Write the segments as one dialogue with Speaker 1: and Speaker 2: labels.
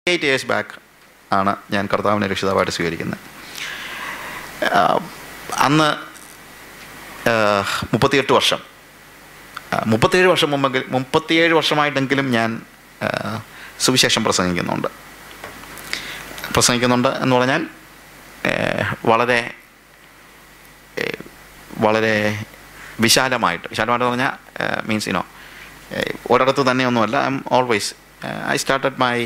Speaker 1: Eight years back ആണ് ഞാൻ കർത്താവിനെ രക്ഷിതാവായിട്ട് സ്വീകരിക്കുന്നത് ആഹ് അന്ന് ആഹ് മുപ്പത്തിയെട്ട് വർഷം ആഹ് മുപ്പത്തിയേഴ് വർഷം മുമ്പെങ്കിൽ മുപ്പത്തിയേഴ് വർഷമായിട്ടെങ്കിലും ഞാൻ ആഹ് സുവിശേഷം പ്രസംഗിക്കുന്നുണ്ട് പ്രസംഗിക്കുന്നുണ്ട് എന്ന് പറഞ്ഞാൽ ഏഹ് വളരെ ഏഹ് വളരെ വിശാലമായിട്ട് വിശാലമായിട്ട് പറഞ്ഞാൽ മീൻസ് യുനോ ഒരിടത്ത് തന്നെയൊന്നുമല്ല I'm always I started my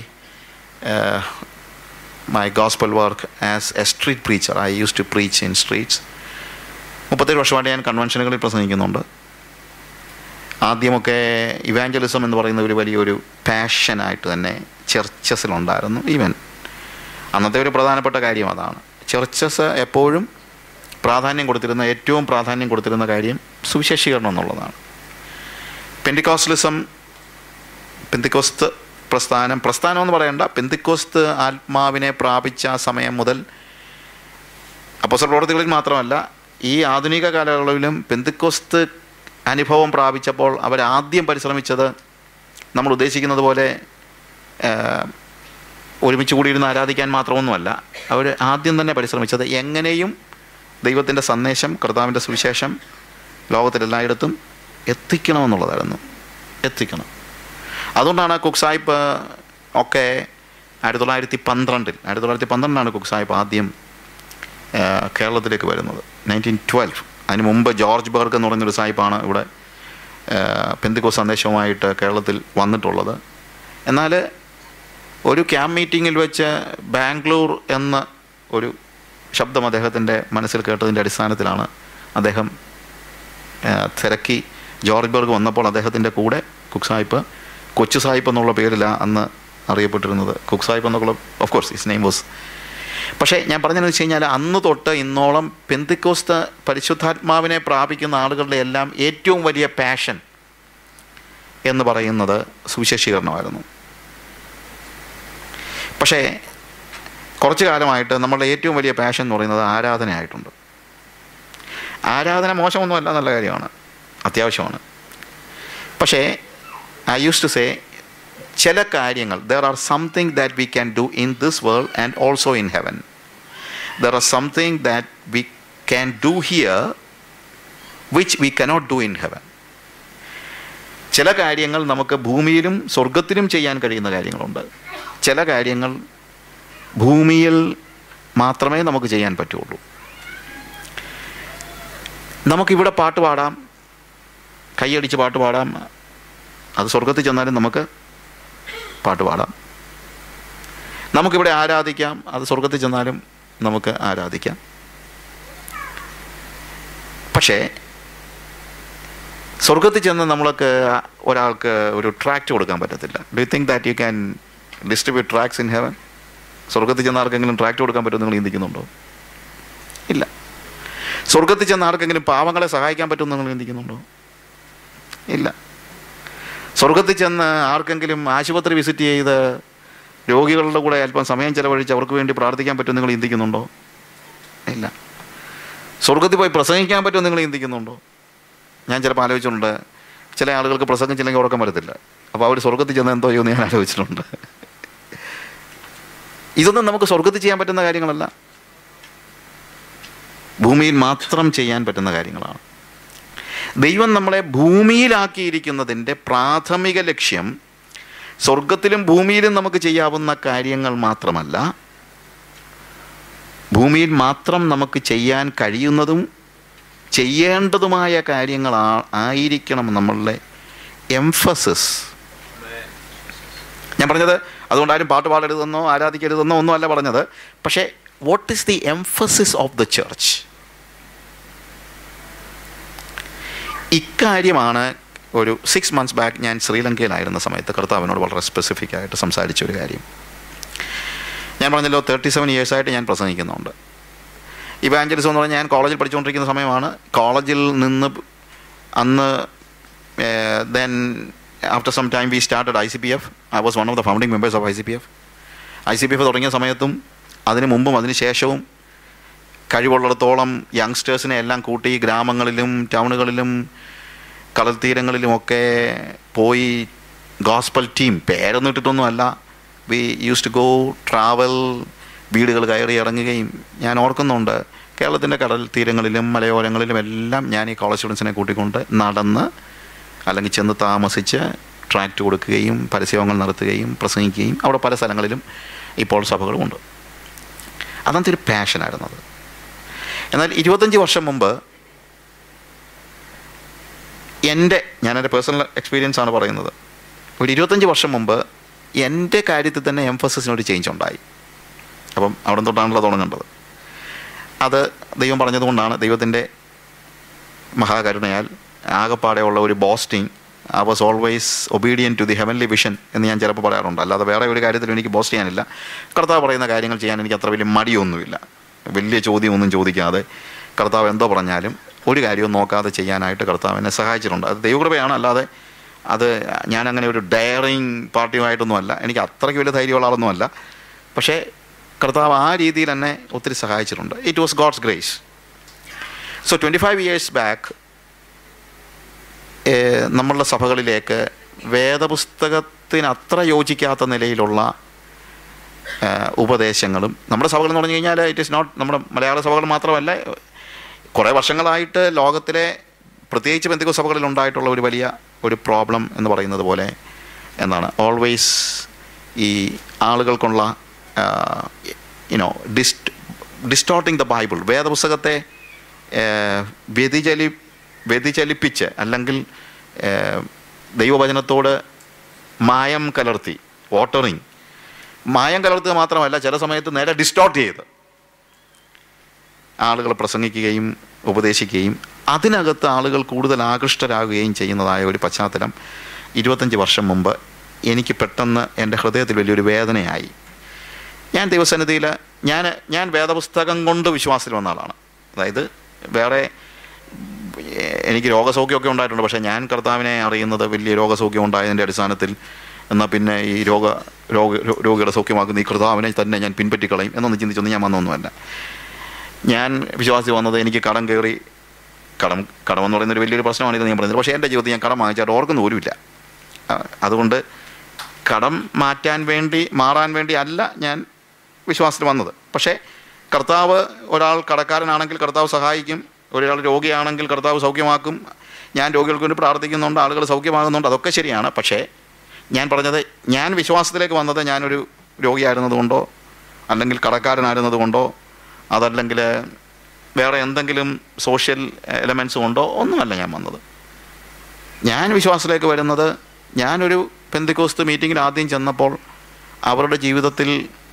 Speaker 1: my gospel work as a street preacher I use to preach in streets മുപ്പത്തേഴ് വർഷമായിട്ട് ഞാൻ കൺവെൻഷനുകളിൽ പ്രസംഗിക്കുന്നുണ്ട് ആദ്യമൊക്കെ ഇവാഞ്ചലിസം എന്ന് പറയുന്ന ഒരു വലിയൊരു പാഷനായിട്ട് തന്നെ ചർച്ചസിലുണ്ടായിരുന്നു ഈവൻ അന്നത്തെ ഒരു പ്രധാനപ്പെട്ട കാര്യം അതാണ് ചർച്ചസ് എപ്പോഴും പ്രാധാന്യം കൊടുത്തിരുന്ന ഏറ്റവും പ്രാധാന്യം കൊടുത്തിരുന്ന കാര്യം സുവിശേഷീകരണം എന്നുള്ളതാണ് പെൻറ്റിക്കോസ്റ്റലിസം പെന്തിക്കോസ്ത് പ്രസ്ഥാനം പ്രസ്ഥാനം എന്ന് പറയണ്ട പെന്തിക്കോസ്ത് ആത്മാവിനെ പ്രാപിച്ച സമയം മുതൽ അപ്പോസൽ പ്രവർത്തികളിൽ മാത്രമല്ല ഈ ആധുനിക കാലയളവിലും പെന്തിക്കോസ്ത് അനുഭവം പ്രാപിച്ചപ്പോൾ അവരാദ്യം പരിശ്രമിച്ചത് നമ്മൾ ഉദ്ദേശിക്കുന്നത് പോലെ ഏഹ്, ഒരുമിച്ച് കൂടിയിരുന്ന് ആരാധിക്കാൻ മാത്രമൊന്നുമല്ല അവർ ആദ്യം തന്നെ പരിശ്രമിച്ചത് എങ്ങനെയും ദൈവത്തിൻ്റെ സന്ദേശം കർത്താവിൻ്റെ സുവിശേഷം ലോകത്തിലെല്ലായിടത്തും എത്തിക്കണമെന്നുള്ളതായിരുന്നു എത്തിക്കണം അതുകൊണ്ടാണ് കുക്ക് സാഹിബ് ഒക്കെ ആയിരത്തി തൊള്ളായിരത്തി പന്ത്രണ്ടിൽ ആയിരത്തി തൊള്ളായിരത്തി പന്ത്രണ്ടിലാണ് കുക്ക് സാഹിബ് ആദ്യം ആ, കേരളത്തിലേക്ക് വരുന്നത് നയൻറ്റീൻ ട്വൽവ് അതിന് മുമ്പ് ജോർജ് ബർഗ് എന്ന് പറഞ്ഞൊരു സാഹിബാണ് ഇവിടെ പെന്തിക്കോ സന്ദേശവുമായിട്ട് കേരളത്തിൽ വന്നിട്ടുള്ളത് എന്നാൽ ഒരു ക്യാമ്പ് മീറ്റിങ്ങിൽ വെച്ച് ബാംഗ്ലൂർ എന്ന ഒരു ശബ്ദം അദ്ദേഹത്തിൻ്റെ മനസ്സിൽ കേട്ടതിൻ്റെ അടിസ്ഥാനത്തിലാണ് അദ്ദേഹം ആ, തിരക്കി ജോർജ് ബർഗ് വന്നപ്പോൾ അദ്ദേഹത്തിൻ്റെ കൂടെ കുക്ക് സാഹിബ് കൊച്ചു സാഹിബ് എന്നുള്ള പേരിലാണ് അന്ന് അറിയപ്പെട്ടിരുന്നത് കുക്ക് സാഹിബ് എന്നുള്ള of course is name was പക്ഷേ ഞാൻ പറഞ്ഞതെന്ന് വെച്ച് കഴിഞ്ഞാൽ അന്ന് തൊട്ട് ഇന്നോളം പെന്തിക്കോസ്ത പരിശുദ്ധാത്മാവിനെ പ്രാപിക്കുന്ന ആളുകളുടെ എല്ലാം ഏറ്റവും വലിയ പാഷൻ എന്ന് പറയുന്നത് സുവിശേഷീകരണമായിരുന്നു പക്ഷേ കുറച്ചു കാലമായിട്ട് നമ്മളുടെ ഏറ്റവും വലിയ പാഷൻ എന്ന് പറയുന്നത് ആരാധനയായിട്ടുണ്ട് ആരാധന മോശമൊന്നുമല്ല നല്ല കാര്യമാണ് അത്യാവശ്യമാണ് പക്ഷേ ഐ യൂസ് ടു സേ ചില കാര്യങ്ങൾ there are something that we can do in this world and also in heaven there are something that we can do here which we cannot do in heaven ചില കാര്യങ്ങൾ നമുക്ക് ഭൂമിയിലും സ്വർഗത്തിലും ചെയ്യാൻ കഴിയുന്ന കാര്യങ്ങളുണ്ട് ചില കാര്യങ്ങൾ ഭൂമിയിൽ മാത്രമേ നമുക്ക് ചെയ്യാൻ പറ്റുള്ളൂ നമുക്കിവിടെ പാട്ട് പാടാം കൈയടിച്ച് പാട്ട് പാടാം അത് സ്വർഗത്തിൽ ചെന്നാലും നമുക്ക് പാട്ട് പാടാം നമുക്കിവിടെ ആരാധിക്കാം അത് സ്വർഗത്തിൽ ചെന്നാലും നമുക്ക് ആരാധിക്കാം പക്ഷേ സ്വർഗത്തിൽ ചെന്ന് നമ്മൾക്ക് ഒരാൾക്ക് ഒരു ട്രാക്റ്റ് കൊടുക്കാൻ പറ്റത്തില്ല do you think that you can distribute tracts in heaven സ്വർഗത്തിൽ ചെന്ന് ആർക്കെങ്കിലും ട്രാക്റ്റ് കൊടുക്കാൻ പറ്റുമെന്ന് നിങ്ങൾ ചിന്തിക്കുന്നുണ്ടോ ഇല്ല സ്വർഗത്തിൽ ചെന്ന് ആർക്കെങ്കിലും പാവങ്ങളെ സഹായിക്കാൻ പറ്റുമെന്ന് നിങ്ങൾ ചിന്തിക്കുന്നുണ്ടോ ഇല്ല സ്വർഗത്തിൽ ചെന്ന് ആർക്കെങ്കിലും ആശുപത്രി വിസിറ്റ് ചെയ്ത് രോഗികളുടെ കൂടെ അല്പം സമയം ചെലവഴിച്ച് അവർക്ക് വേണ്ടി പ്രാർത്ഥിക്കാൻ പറ്റും നിങ്ങൾ ചിന്തിക്കുന്നുണ്ടോ ഇല്ല സ്വർഗത്തിൽ പോയി പ്രസംഗിക്കാൻ പറ്റുമെന്ന് നിങ്ങൾ ചിന്തിക്കുന്നുണ്ടോ ഞാൻ ചിലപ്പോൾ ആലോചിച്ചിട്ടുണ്ട് ചില ആളുകൾക്ക് പ്രസംഗിച്ചില്ലെങ്കിൽ ഉറക്കം വരത്തില്ല അപ്പോൾ അവർ സ്വർഗത്തിൽ ചെന്ന് എന്തോ ചെയ്യുമെന്ന് ഞാൻ ആലോചിച്ചിട്ടുണ്ട് ഇതൊന്നും നമുക്ക് സ്വർഗത്തിൽ ചെയ്യാൻ പറ്റുന്ന കാര്യങ്ങളല്ല ഭൂമിയിൽ മാത്രം ചെയ്യാൻ പറ്റുന്ന കാര്യങ്ങളാണ് ദൈവം നമ്മളെ ഭൂമിയിലാക്കിയിരിക്കുന്നതിൻ്റെ പ്രാഥമിക ലക്ഷ്യം സ്വർഗത്തിലും ഭൂമിയിലും നമുക്ക് ചെയ്യാവുന്ന കാര്യങ്ങൾ മാത്രമല്ല ഭൂമിയിൽ മാത്രം നമുക്ക് ചെയ്യാൻ കഴിയുന്നതും ചെയ്യേണ്ടതുമായ കാര്യങ്ങൾ ആയിരിക്കണം നമ്മളുടെ എംഫസിസ് ഞാൻ പറഞ്ഞത് അതുകൊണ്ട് ആരും പാട്ട് പാടരുതെന്നോ ആരാധിക്കരുതെന്നോ ഒന്നും അല്ല പറഞ്ഞത് പക്ഷേ what is the emphasis of the church ഇക്കാര്യമാണ് ഒരു സിക്സ് മന്ത്സ് ബാക്ക് ഞാൻ ശ്രീലങ്കയിലായിരുന്ന സമയത്ത് കർത്താവിനോട് വളരെ സ്പെസിഫിക് ആയിട്ട് സംസാരിച്ച ഒരു കാര്യം ഞാൻ പറഞ്ഞല്ലോ തേർട്ടി സെവൻ ഇയേഴ്സായിട്ട് ഞാൻ പ്രസംഗിക്കുന്നുണ്ട് ഇവാഞ്ചലിസം എന്ന് പറഞ്ഞാൽ ഞാൻ കോളേജിൽ പഠിച്ചുകൊണ്ടിരിക്കുന്ന സമയമാണ് കോളേജിൽ നിന്ന് അന്ന് then after some time we started I C P F I was one of the founding members of I C P F I C P F തുടങ്ങിയ സമയത്തും അതിന് മുമ്പും അതിന് ശേഷവും കഴിവുള്ളിടത്തോളം യങ്സ്റ്റേഴ്സിനെ എല്ലാം കൂട്ടി ഗ്രാമങ്ങളിലും ടൗണുകളിലും കടൽ തീരങ്ങളിലുമൊക്കെ പോയി ഗോസ്പൽ ടീം പേരൊന്നും ഇട്ടിട്ടൊന്നുമല്ല we use to go travel വീടുകൾ കയറി ഇറങ്ങുകയും ഞാൻ ഓർക്കുന്നുണ്ട് കേരളത്തിൻ്റെ കടൽ തീരങ്ങളിലും മലയോരങ്ങളിലും എല്ലാം ഞാൻ ഈ കോളേജ് സ്റ്റുഡൻസിനെ കൂട്ടിക്കൊണ്ട് നടന്ന് അല്ലെങ്കിൽ ചെന്ന് താമസിച്ച് ട്രാക്റ്റ് കൊടുക്കുകയും പരസ്യങ്ങൾ നടത്തുകയും പ്രസംഗിക്കുകയും അവിടെ പല സ്ഥലങ്ങളിലും ഇപ്പോൾ സഭകളുമുണ്ട് അന്നത്തെ ഒരു പാഷനായിരുന്നു അത് എന്നാൽ ഇരുപത്തഞ്ച് വർഷം മുമ്പ് എൻ്റെ ഞാൻ എൻ്റെ പേഴ്സണൽ എക്സ്പീരിയൻസ് ആണ് പറയുന്നത് ഒരു ഇരുപത്തഞ്ച് വർഷം മുമ്പ് എൻ്റെ കാര്യത്തിൽ തന്നെ എംഫസിസിനൊരു ചേഞ്ച് ഉണ്ടായി അപ്പം അവിടെ തൊട്ടാണല്ലോ തുടങ്ങേണ്ടത് അത് ദൈവം പറഞ്ഞതുകൊണ്ടാണ് ദൈവത്തിൻ്റെ മഹാകരുണയാൽ ആകപ്പാടെയുള്ള ഒരു boasting I was always obedient to the heavenly vision എന്ന് ഞാൻ ചിലപ്പോൾ പറയാറുണ്ട് അല്ലാതെ വേറെ ഒരു കാര്യത്തിലും എനിക്ക് ബോസ്റ്റ് ചെയ്യാനില്ല കർത്താവ് പറയുന്ന കാര്യങ്ങൾ ചെയ്യാൻ എനിക്ക് അത്ര വലിയ മടിയൊന്നുമില്ല വലിയ ചോദ്യമൊന്നും ചോദിക്കാതെ കർത്താവ് എന്തോ പറഞ്ഞാലും ഒരു കാര്യവും നോക്കാതെ ചെയ്യാനായിട്ട് കർത്താവ് എന്നെ സഹായിച്ചിട്ടുണ്ട് അത് ദൈവകൃപയാണ് അല്ലാതെ അത് ഞാൻ അങ്ങനെ ഒരു ഡയറിങ് പാർട്ടിയുമായിട്ടൊന്നുമല്ല എനിക്ക് അത്രയ്ക്ക് വലിയ ധൈര്യമുള്ള ആളൊന്നുമല്ല പക്ഷേ കർത്താവ് ആ രീതിയിൽ എന്നെ ഒത്തിരി സഹായിച്ചിട്ടുണ്ട് it was God's grace so twenty five years back നമ്മളുടെ സഭകളിലേക്ക് വേദപുസ്തകത്തിന് അത്ര യോജിക്കാത്ത നിലയിലുള്ള ഏഹ്, ഉപദേശങ്ങളും നമ്മുടെ സഭകൾ എന്ന് പറഞ്ഞു കഴിഞ്ഞാൽ ഇറ്റ് ഇസ് നോട്ട് നമ്മുടെ മലയാള സഭകൾ മാത്രമല്ല കുറേ വർഷങ്ങളായിട്ട് ലോകത്തിലെ പ്രത്യേകിച്ച് ബന്ധുക്ക സഭകളിൽ ഉണ്ടായിട്ടുള്ള ഒരു വലിയ ഒരു പ്രോബ്ലം എന്ന് പറയുന്നത് പോലെ എന്താണ് ഓൾവേസ് ഈ ആളുകൾക്കുള്ള you know dist distorting the Bible വേദപുസ്തകത്തെ ഏഹ്, വ്യതിചലി വ്യതിചലിപ്പിച്ച് അല്ലെങ്കിൽ ഏഹ്, ദൈവവചനത്തോട് മായം കലർത്തി വാട്ടറിങ് മായം കലർത്തുക മാത്രമല്ല ചില സമയത്ത് നേരെ ഡിസ്റ്റോർട്ട് ചെയ്ത് ആളുകൾ പ്രസംഗിക്കുകയും ഉപദേശിക്കുകയും അതിനകത്ത് ആളുകൾ കൂടുതൽ ആകൃഷ്ടരാകുകയും ചെയ്യുന്നതായ ഒരു പശ്ചാത്തലം ഇരുപത്തഞ്ച് വർഷം മുമ്പ് എനിക്ക് പെട്ടെന്ന് എൻ്റെ ഹൃദയത്തിൽ വലിയൊരു വേദനയായി ഞാൻ ദൈവസന്നിധിയിൽ ഞാൻ ഞാൻ വേദപുസ്തകം കൊണ്ട് വിശ്വാസത്തിൽ വന്ന ആളാണ് അതായത് വേറെ ഏഹ്, എനിക്ക് രോഗസൗഖ്യമൊക്കെ ഉണ്ടായിട്ടുണ്ട് പക്ഷേ ഞാൻ കർത്താവിനെ അറിയുന്നത് വലിയ രോഗസൗഖ്യം ഉണ്ടായതിൻ്റെ അടിസ്ഥാനത്തിൽ എന്നാൽ പിന്നെ ഈ രോഗ രോഗ രോ- രോഗികളെ സൗഖ്യമാക്കുന്ന ഈ കർത്താവിനെ തന്നെ ഞാൻ പിൻപറ്റിക്കളയും എന്നൊന്നും ചിന്തിച്ചൊന്നും ഞാൻ വന്നൊന്നുമല്ല ഞാൻ വിശ്വാസി വന്നത് എനിക്ക് കടം കയറി കടം കടമെന്ന് പറയുന്നൊരു വലിയൊരു പ്രശ്നമാണ് ഇത് ഞാൻ പറയുന്നത് പക്ഷേ എൻ്റെ ജീവിതത്തിൽ ഞാൻ കടം വാങ്ങിച്ചാൽ ഓർക്കുന്ന പോലുമില്ല ആ, അതുകൊണ്ട് കടം മാറ്റാൻ വേണ്ടി മാറാൻ വേണ്ടി അല്ല ഞാൻ വിശ്വാസത്തിൽ വന്നത് പക്ഷേ കർത്താവ് ഒരാൾ കടക്കാരനാണെങ്കിൽ കർത്താവ് സഹായിക്കും ഒരാൾ രോഗിയാണെങ്കിൽ കർത്താവ് സൗഖ്യമാക്കും ഞാൻ രോഗികൾക്ക് വേണ്ടി പ്രാർത്ഥിക്കുന്നുണ്ട് ആളുകൾ സൗഖ്യമാകുന്നുണ്ട് അതൊക്കെ ശരിയാണ് പക്ഷേ ഞാൻ പറഞ്ഞത് ഞാൻ വിശ്വാസത്തിലേക്ക് വന്നത് ഞാനൊരു രോഗിയായിരുന്നതുകൊണ്ടോ അല്ലെങ്കിൽ കടക്കാരനായിരുന്നത് കൊണ്ടോ അതല്ലെങ്കിൽ വേറെ എന്തെങ്കിലും സോഷ്യൽ എലമെൻസ് കൊണ്ടോ ഒന്നുമല്ല ഞാൻ വന്നത് ഞാൻ വിശ്വാസത്തിലേക്ക് വരുന്നത് ഞാനൊരു പെന്തിക്കോസ്ത് മീറ്റിങ്ങിൽ ആദ്യം ചെന്നപ്പോൾ അവരുടെ ജീവിതത്തിൽ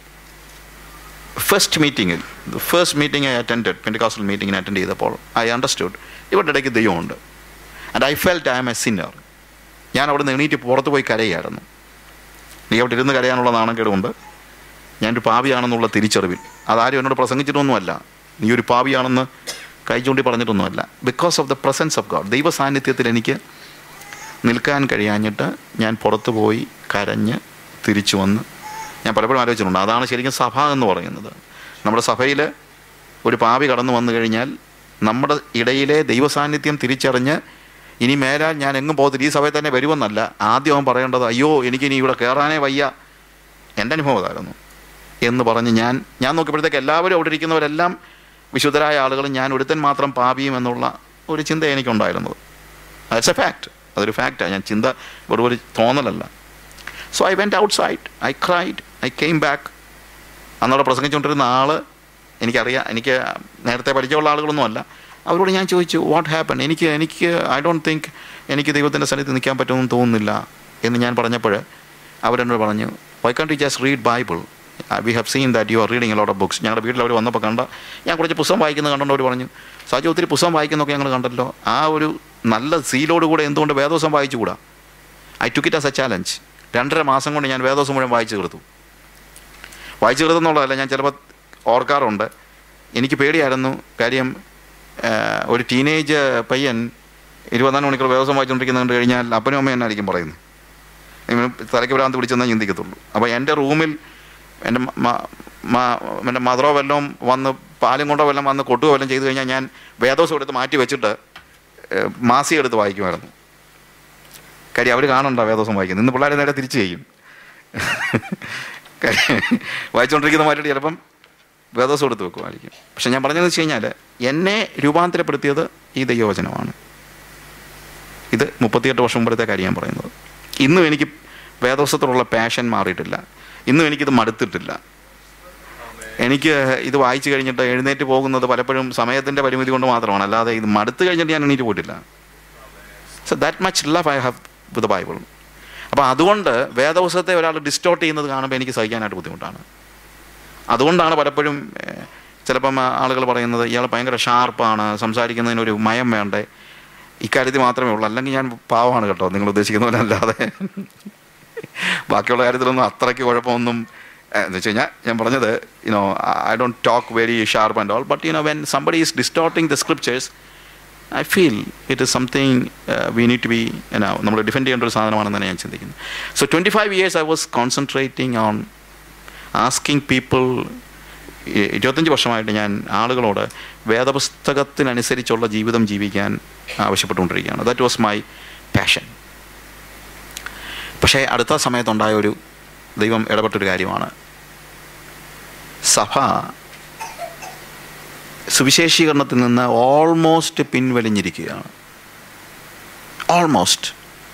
Speaker 1: ഫസ്റ്റ് മീറ്റിങ്ങിൽ first meeting I attend Pentecostal മീറ്റിങ്ങിന് അറ്റൻഡ് ചെയ്തപ്പോൾ ഐ അണ്ടർസ്റ്റുഡ് ഇവരുടെ ഇടയ്ക്ക് ദൈവമുണ്ട് and I felt I am a sinner ഞാൻ അവിടെ നിന്ന് എണീറ്റ് പുറത്ത് പോയി കരയായിരുന്നു നീ അവിടെ ഇരുന്ന് കരയാനുള്ള നാണക്കേടുമുണ്ട് ഞാനൊരു പാപിയാണെന്നുള്ള തിരിച്ചറിവിൽ അതാരും എന്നോട് പ്രസംഗിച്ചിട്ടൊന്നുമല്ല നീ ഒരു പാപിയാണെന്ന് കൈ ചൂണ്ടി പറഞ്ഞിട്ടൊന്നുമല്ല because of the presence of God ദൈവ സാന്നിധ്യത്തിൽ എനിക്ക് നിൽക്കാൻ കഴിയാഞ്ഞിട്ട് ഞാൻ പുറത്തു പോയി കരഞ്ഞ് തിരിച്ചു വന്ന് ഞാൻ പലപ്പോഴും ആലോചിച്ചിട്ടുണ്ട് അതാണ് ശരിക്കും സഭ എന്ന് പറയുന്നത് നമ്മുടെ സഭയിൽ ഒരു പാപി കടന്നു വന്നു കഴിഞ്ഞാൽ നമ്മുടെ ഇടയിലെ ദൈവസാന്നിധ്യം തിരിച്ചറിഞ്ഞ് ഇനി മേലാൽ ഞാൻ എങ്ങും പോകത്തില്ല ഈ സഭയിൽ തന്നെ വരുമെന്നല്ല ആദ്യം അവൻ പറയേണ്ടത് അയ്യോ എനിക്കിനി ഇവിടെ കയറാനേ വയ്യ എൻ്റെ അനുഭവം അതായിരുന്നു എന്ന് പറഞ്ഞ് ഞാൻ ഞാൻ നോക്കിയപ്പോഴത്തേക്ക് എല്ലാവരും അവിടെ ഇരിക്കുന്നവരെല്ലാം വിശുദ്ധരായ ആളുകളും ഞാൻ ഒരുത്തൻ മാത്രം പാപിയും എന്നുള്ള ഒരു ചിന്ത എനിക്കുണ്ടായിരുന്നത് ദാറ്റ്സ് എ ഫാക്ട് അതൊരു ഫാക്റ്റാണ് ഞാൻ ചിന്ത വെറും ഒരു തോന്നലല്ല so I went outside I cried I came back അന്നവിടെ പ്രസംഗിച്ചുകൊണ്ടിരുന്ന ആൾ എനിക്കറിയാം എനിക്ക് നേരത്തെ പരിചയമുള്ള ആളുകളൊന്നുമല്ല അവരോട് ഞാൻ ചോദിച്ചു വാട്ട് ഹാപ്പൺ എനിക്ക് എനിക്ക് ഐ ഡോണ്ട് തിങ്ക് എനിക്ക് ദൈവത്തിൻ്റെ സ്ഥലത്ത് നിൽക്കാൻ പറ്റുമെന്ന് തോന്നുന്നില്ല എന്ന് ഞാൻ പറഞ്ഞപ്പോൾ അവരെന്നോട് പറഞ്ഞു why can't you just read Bible we have seen that you are reading lot of books ഞങ്ങളുടെ വീട്ടിൽ അവർ വന്നപ്പോൾ കണ്ട ഞാൻ കുറച്ച് പുസ്തകം വായിക്കുന്നത് കണ്ടുകൊണ്ട് അവർ പറഞ്ഞു സാജു ഒത്തിരി പുസ്തകം വായിക്കുന്നൊക്കെ ഞങ്ങൾ കണ്ടല്ലോ ആ ഒരു നല്ല സീലോടുകൂടെ എന്തുകൊണ്ട് വേദോസം വായിച്ചുകൂടാ I took it as a challenge രണ്ടര മാസം കൊണ്ട് ഞാൻ വേദോസം മുഴുവൻ വായിച്ചു തീർത്തു വായിച്ചു തീർത്തെന്നുള്ളതല്ല ഞാൻ ചിലപ്പോൾ ഓർക്കാറുണ്ട് എനിക്ക് പേടിയായിരുന്നു കാര്യം ആ, ഒരു ടീനേജ് പയ്യൻ ഇരുപത്തിനാല് മണിക്കൂർ വ്യവസായം വായിച്ചുകൊണ്ടിരിക്കുന്നത് കണ്ടു കഴിഞ്ഞാൽ അപ്പനും അമ്മയും എന്നായിരിക്കും പറയുന്നത് ഇവന് തലയ്ക്ക് ഭ്രാന്ത് പിടിച്ചെന്നേ ചിന്തിക്കത്തുള്ളൂ അപ്പോൾ എൻ്റെ റൂമിൽ എൻ്റെ മ- മ- എൻ്റെ മദറോ വല്ലതും വന്ന് പാലും കൊണ്ടോ വല്ലതും വന്ന് കൊട്ടുകയോ വല്ലതും ചെയ്തു കഴിഞ്ഞാൽ ഞാൻ വേദോസം എടുത്ത് മാറ്റി വെച്ചിട്ട് ഏ, മാസി എടുത്ത് വായിക്കുമായിരുന്നു കാര്യം അവർ കാണണ്ട വേദോസം വായിക്കുന്നത് ഇന്ന് പിള്ളേർ നേരെ തിരിച്ചു ചെയ്യും കാര്യം വായിച്ചുകൊണ്ടിരിക്കുന്ന മാറ്റിയിട്ട് ചിലപ്പം വേദോസം എടുത്ത് വെക്കുമായിരിക്കും പക്ഷെ ഞാൻ പറഞ്ഞതെന്ന് വെച്ച് കഴിഞ്ഞാൽ എന്നെ രൂപാന്തരപ്പെടുത്തിയത് ഈ ദൈവവചനമാണ് ഇത് മുപ്പത്തിയെട്ട് വർഷം മുമ്പത്തെ കാര്യം ഞാൻ പറയുന്നത് ഇന്നും എനിക്ക് വേദോസത്തോടുള്ള പാഷൻ മാറിയിട്ടില്ല ഇന്നും എനിക്കിത് മടുത്തിട്ടില്ല എനിക്ക് ഇത് വായിച്ചു കഴിഞ്ഞിട്ട് എഴുന്നേറ്റ് പോകുന്നത് പലപ്പോഴും സമയത്തിൻ്റെ പരിമിതി കൊണ്ട് മാത്രമാണ് അല്ലാതെ ഇത് മടുത്ത് കഴിഞ്ഞിട്ട് ഞാൻ എണീറ്റ് പോയിട്ടില്ല so that much love I have with Bible അപ്പോൾ അതുകൊണ്ട് വേദപുസ്തകത്തെ ഒരാൾ ഡിസ്റ്റോർട്ട് ചെയ്യുന്നത് കാണുമ്പോൾ എനിക്ക് സഹിക്കാനായിട്ട് ബുദ്ധിമുട്ടാണ് അതുകൊണ്ടാണ് പലപ്പോഴും ഏഹ്, ചിലപ്പം ആളുകൾ പറയുന്നത് ഇയാൾ ഭയങ്കര ഷാർപ്പാണ് സംസാരിക്കുന്നതിനൊരു മയം വേണ്ടേ ഇക്കാര്യത്തിൽ മാത്രമേ ഉള്ളൂ അല്ലെങ്കിൽ ഞാൻ പാവമാണ് കേട്ടോ നിങ്ങൾ ഉദ്ദേശിക്കുന്ന പോലെ അല്ലാതെ ബാക്കിയുള്ള കാര്യത്തിലൊന്നും അത്രയ്ക്ക് കുഴപ്പമൊന്നും ഏഹ്, എന്ന് വെച്ച് കഴിഞ്ഞാൽ ഞാൻ പറഞ്ഞത് you know I don't talk very sharp and all but you know when somebody is distorting the scriptures I feel it is something we need to be എന്നാ നമ്മൾ ഡിഫെൻഡ് ചെയ്യേണ്ട ഒരു സാധനമാണെന്ന് തന്നെ ഞാൻ ചിന്തിക്കുന്നു so twenty five years I was concentrating on asking people ഇരുപത്തഞ്ച് വർഷമായിട്ട് ഞാൻ ആളുകളോട് വേദപുസ്തകത്തിനനുസരിച്ചുള്ള ജീവിതം ജീവിക്കാൻ ആവശ്യപ്പെട്ടുകൊണ്ടിരിക്കുകയാണ് ദാറ്റ് വാസ് മൈ പാഷൻ പക്ഷേ അടുത്ത സമയത്തുണ്ടായ ഒരു ദൈവം ഇടപെട്ടൊരു കാര്യമാണ് സഭ സുവിശേഷീകരണത്തിൽ നിന്ന് ഓൾമോസ്റ്റ് പിൻവലിഞ്ഞിരിക്കുകയാണ് almost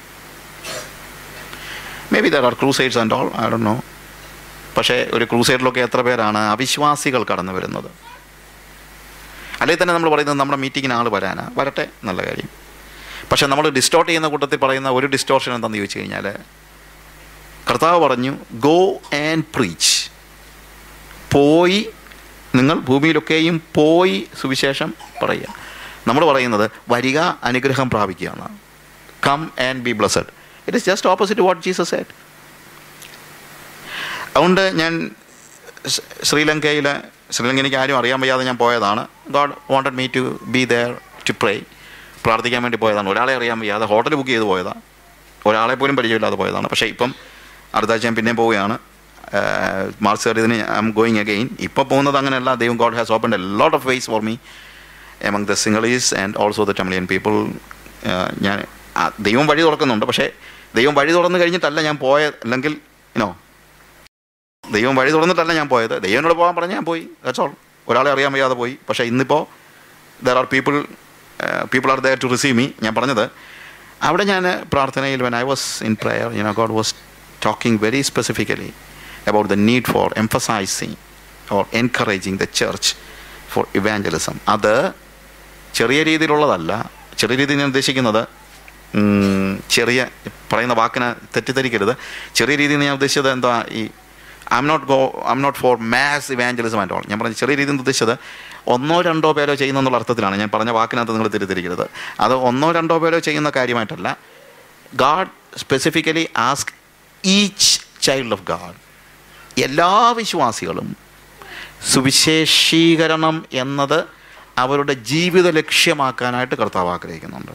Speaker 1: maybe there are crusades and all I don't know പക്ഷേ ഒരു ക്രൂസൈഡിലൊക്കെ എത്ര പേരാണ് അവിശ്വാസികൾ കടന്നു വരുന്നത് അല്ലെങ്കിൽ തന്നെ നമ്മൾ പറയുന്നത് നമ്മുടെ മീറ്റിങ്ങിന് ആൾ വരാനാ വരട്ടെ നല്ല കാര്യം പക്ഷേ നമ്മൾ ഡിസ്റ്റോർട്ട് ചെയ്യുന്ന കൂട്ടത്തിൽ പറയുന്ന ഒരു ഡിസ്റ്റോർഷൻ എന്താണെന്ന് ചോദിച്ചു കഴിഞ്ഞാൽ കർത്താവ് പറഞ്ഞു ഗോ ആൻഡ് പ്രീച്ച് പോയി നിങ്ങൾ ഭൂമിയിലൊക്കെയും പോയി സുവിശേഷം പറയുക നമ്മൾ പറയുന്നത് വരിക അനുഗ്രഹം പ്രാപിക്കുക എന്നാണ് come and be blessed it is just opposite what Jesus said അതുകൊണ്ട് ഞാൻ സ് ശ്രീലങ്കയിൽ ശ്രീലങ്ക എനിക്ക് ആരും അറിയാൻ വയ്യാതെ ഞാൻ പോയതാണ് God wanted me to be there to pray പ്രാർത്ഥിക്കാൻ വേണ്ടി പോയതാണ് ഒരാളെ അറിയാൻ വയ്യാതെ ഹോട്ടൽ ബുക്ക് ചെയ്ത് പോയതാണ് ഒരാളെ പോലും പരിചയമില്ലാതെ പോയതാണ് പക്ഷേ ഇപ്പം അടുത്ത ആഴ്ച ഞാൻ പിന്നെയും പോവുകയാണ് മാർച്ച് ഇതിന് ഐ എം ഗോയിങ് അഗെയിൻ ഇപ്പോൾ പോകുന്നത് അങ്ങനെയല്ല ദൈവം God has open a lot of ways for me among the Sinhalese and also the Tamilian people ഞാൻ ആ, ദൈവം വഴി തുറക്കുന്നുണ്ട് പക്ഷേ ദൈവം വഴി തുറന്നു കഴിഞ്ഞിട്ടല്ല ഞാൻ പോയത് അല്ലെങ്കിൽ ഇനോ ദൈവം വഴി തുറന്നിട്ടല്ല ഞാൻ പോയത് ദൈവനോട് പോകാൻ പറഞ്ഞ് ഞാൻ പോയി ദാറ്റ്സ് ഓൾ ഒരാളെ അറിയാൻ വയ്യാതെ പോയി പക്ഷേ ഇന്നിപ്പോൾ there are people people are there to receive me ഞാൻ പറഞ്ഞത് അവിടെ ഞാൻ പ്രാർത്ഥനയിൽ when I was in prayer you know God was talking very specifically about the need for emphasizing or encouraging the church for evangelism അത് ചെറിയ രീതിയിലുള്ളതല്ല ചെറിയ രീതിയിൽ ഞാൻ ഉദ്ദേശിക്കുന്നത് ഉം, ചെറിയ പറയുന്ന വാക്കിനെ തെറ്റിദ്ധരിക്കരുത് ചെറിയ രീതിയിൽ ഞാൻ ഉദ്ദേശിച്ചത് എന്താ ഈ I'm not go I'm not for mass evangelism and all ഞാൻ പറഞ്ഞ ചെറിയ രീതിയിൽ ഉദ്ദേശിച്ചത് ഒന്നോ രണ്ടോ പേരോ ചെയ്യുന്ന എന്നുള്ള അർത്ഥത്തിലാണ് ഞാൻ പറഞ്ഞ വാക്കിനകത്ത് നിങ്ങൾ തെറ്റിദ്ധരിക്കരുത് അത് ഒന്നോ രണ്ടോ പേരോ ചെയ്യുന്ന കാര്യമായിട്ടല്ല God specifically ask each child of God എല്ലാ വിശ്വാസികളും സുവിശേഷീകരണം എന്നത് അവരുടെ ജീവിത ലക്ഷ്യമാക്കാനായിട്ട് കർത്താവ് ആഗ്രഹിക്കുന്നുണ്ട്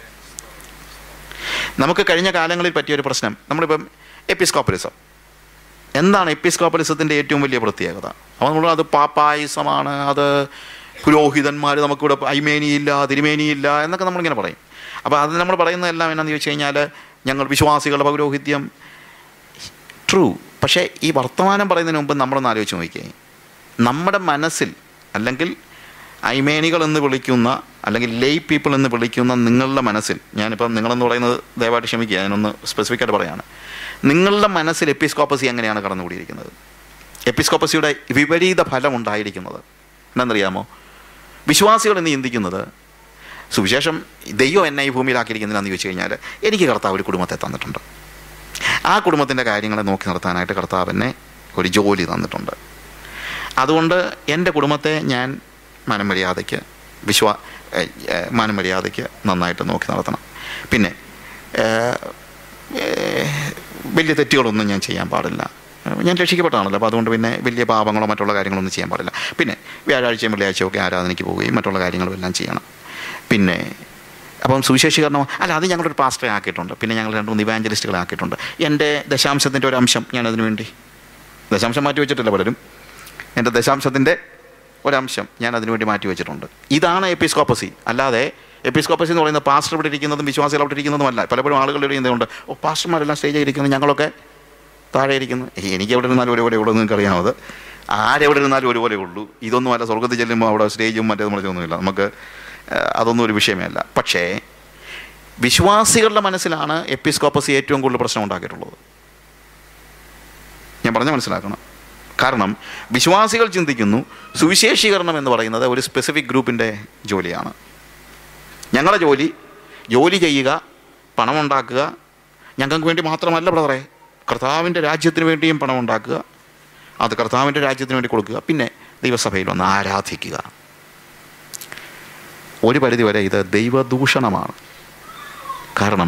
Speaker 1: നമുക്ക് കഴിഞ്ഞ കാലങ്ങളിൽ പറ്റിയൊരു പ്രശ്നം നമ്മളിപ്പം എപ്പിസ്കോപ്പലിസം എന്താണ് എപ്പിസ്കോപ്പലിസത്തിൻ്റെ ഏറ്റവും വലിയ പ്രത്യേകത അപ്പോൾ നമ്മൾ അത് പാപ്പായിസമാണ് അത് പുരോഹിതന്മാർ നമുക്കിവിടെ ഐമേനിയില്ല തിരുമേനിയില്ല എന്നൊക്കെ നമ്മളിങ്ങനെ പറയും അപ്പോൾ അത് നമ്മൾ പറയുന്നതെല്ലാം എന്നാന്ന് ചോദിച്ചു കഴിഞ്ഞാൽ ഞങ്ങൾ വിശ്വാസികളുടെ പൗരോഹിത്യം ട്രൂ പക്ഷേ ഈ വർത്തമാനം പറയുന്നതിന് മുമ്പ് നമ്മളൊന്ന് ആലോചിച്ച് നോക്കിയേ നമ്മുടെ മനസ്സിൽ അല്ലെങ്കിൽ ഐമേനികൾ എന്ന് വിളിക്കുന്ന അല്ലെങ്കിൽ ലെയ് പീപ്പിൾ എന്ന് വിളിക്കുന്ന നിങ്ങളുടെ മനസ്സിൽ ഞാനിപ്പം നിങ്ങളെന്ന് പറയുന്നത് ദയവായിട്ട് ക്ഷമിക്കുക ഞാനൊന്ന് സ്പെസിഫിക്കായിട്ട് പറയാണ് നിങ്ങളുടെ മനസ്സിൽ എപ്പിസ്കോപ്പസി എങ്ങനെയാണ് കടന്നുകൂടിയിരിക്കുന്നത് എപ്പിസ്കോപ്പസിയുടെ വിപരീത ഫലം ഉണ്ടായിരിക്കുന്നത് എന്താണെന്നറിയാമോ വിശ്വാസികൾ എന്ന് ചിന്തിക്കുന്നത് സുവിശേഷം ദൈവം എന്നെ ഈ ഭൂമിയിലാക്കിയിരിക്കുന്നതിനാന്ന് ചോദിച്ചു കഴിഞ്ഞാൽ എനിക്ക് കർത്താവ് ഒരു കുടുംബത്തെ തന്നിട്ടുണ്ട് ആ കുടുംബത്തിൻ്റെ കാര്യങ്ങളെ നോക്കി നിർത്താനായിട്ട് കർത്താവ് എന്നെ ഒരു ജോലി തന്നിട്ടുണ്ട് അതുകൊണ്ട് എൻ്റെ കുടുംബത്തെ ഞാൻ മനമര്യാദയ്ക്ക് വിശ്വാ ഏ, ഏ, മനമര്യാദയ്ക്ക് നന്നായിട്ട് നോക്കി നടത്തണം പിന്നെ ഏ, ഏ, വലിയ തെറ്റുകളൊന്നും ഞാൻ ചെയ്യാൻ പാടില്ല ഞാൻ രക്ഷിക്കപ്പെട്ടാണല്ലോ അപ്പോൾ അതുകൊണ്ട് പിന്നെ വലിയ പാപങ്ങളോ മറ്റുള്ള കാര്യങ്ങളൊന്നും ചെയ്യാൻ പാടില്ല പിന്നെ വ്യാഴാഴ്ചയും വെള്ളിയാഴ്ചയും ഒക്കെ ആരാധനയ്ക്ക് പോവുകയും മറ്റുള്ള കാര്യങ്ങളും എല്ലാം ചെയ്യണം പിന്നെ അപ്പം സുവിശേഷീകരണം അല്ല അത് ഞങ്ങളൊരു പാസ്റ്ററെ ആക്കിയിട്ടുണ്ട് പിന്നെ ഞങ്ങൾ രണ്ട് മൂന്ന് ഇവാഞ്ചലിസ്റ്റുകളെ ആക്കിയിട്ടുണ്ട് എൻ്റെ ദശാംശത്തിൻ്റെ ഒരു അംശം ഞാൻ അതിനു വേണ്ടി ദശാംശം മാറ്റി വെച്ചിട്ടില്ല പലരും എൻ്റെ ദശാംശത്തിൻ്റെ ഒരംശം ഞാൻ അതിനുവേണ്ടി മാറ്റി വെച്ചിട്ടുണ്ട് ഇതാണ് എപ്പിസ്കോപ്പസി അല്ലാതെ എപ്പിസ്കോപ്പസി എന്ന് പറയുന്ന പാസ്റ്റർ ഇവിടെ ഇരിക്കുന്നതും വിശ്വാസികൾ അവിടെ ഇരിക്കുന്നതുമല്ല പലപ്പോഴും ആളുകൾ ഇടുന്നതുകൊണ്ട് ഓ പാസ്റ്റർമാരെല്ലാം സ്റ്റേജിൽ ഇരിക്കുന്നത് ഞങ്ങളൊക്കെ താഴെ ഇരിക്കുന്നു എനിക്ക് എവിടെ ഇരുന്നാലും ഒരുപോലെ ഉള്ളൂ നിങ്ങൾക്ക് അറിയാമത് ആരെവിടെ ഇരുന്നാലും ഒരുപോലെ ഉള്ളൂ ഇതൊന്നും അല്ല സ്വർഗത്തിൽ ചെല്ലുമ്പോൾ അവിടെ സ്റ്റേജും മറ്റേതും മറിച്ചൊന്നുമില്ല നമുക്ക് ഏഹ്, അതൊന്നും ഒരു വിഷയമേ അല്ല പക്ഷേ വിശ്വാസികളുടെ മനസ്സിലാണ് എപ്പിസ്കോപ്പസ് ഏറ്റവും കൂടുതൽ പ്രശ്നം ഉണ്ടാക്കിയിട്ടുള്ളത് ഞാൻ പറഞ്ഞ മനസ്സിലാക്കണം കാരണം വിശ്വാസികൾ ചിന്തിക്കുന്നു സുവിശേഷീകരണം എന്ന് പറയുന്നത് ഒരു സ്പെസിഫിക് ഗ്രൂപ്പിൻ്റെ ജോലിയാണ് ഞങ്ങളുടെ ജോലി ജോലി ചെയ്യുക പണമുണ്ടാക്കുക ഞങ്ങൾക്ക് വേണ്ടി മാത്രമല്ല ബ്രദറെ കർത്താവിൻ്റെ രാജ്യത്തിന് വേണ്ടിയും പണം ഉണ്ടാക്കുക അത് കർത്താവിൻ്റെ രാജ്യത്തിന് വേണ്ടി കൊടുക്കുക പിന്നെ ദൈവസഭയിൽ ഒന്ന് ആരാധിക്കുക ഒരു പരിധിവരെ ഇത് ദൈവദൂഷണമാണ് കാരണം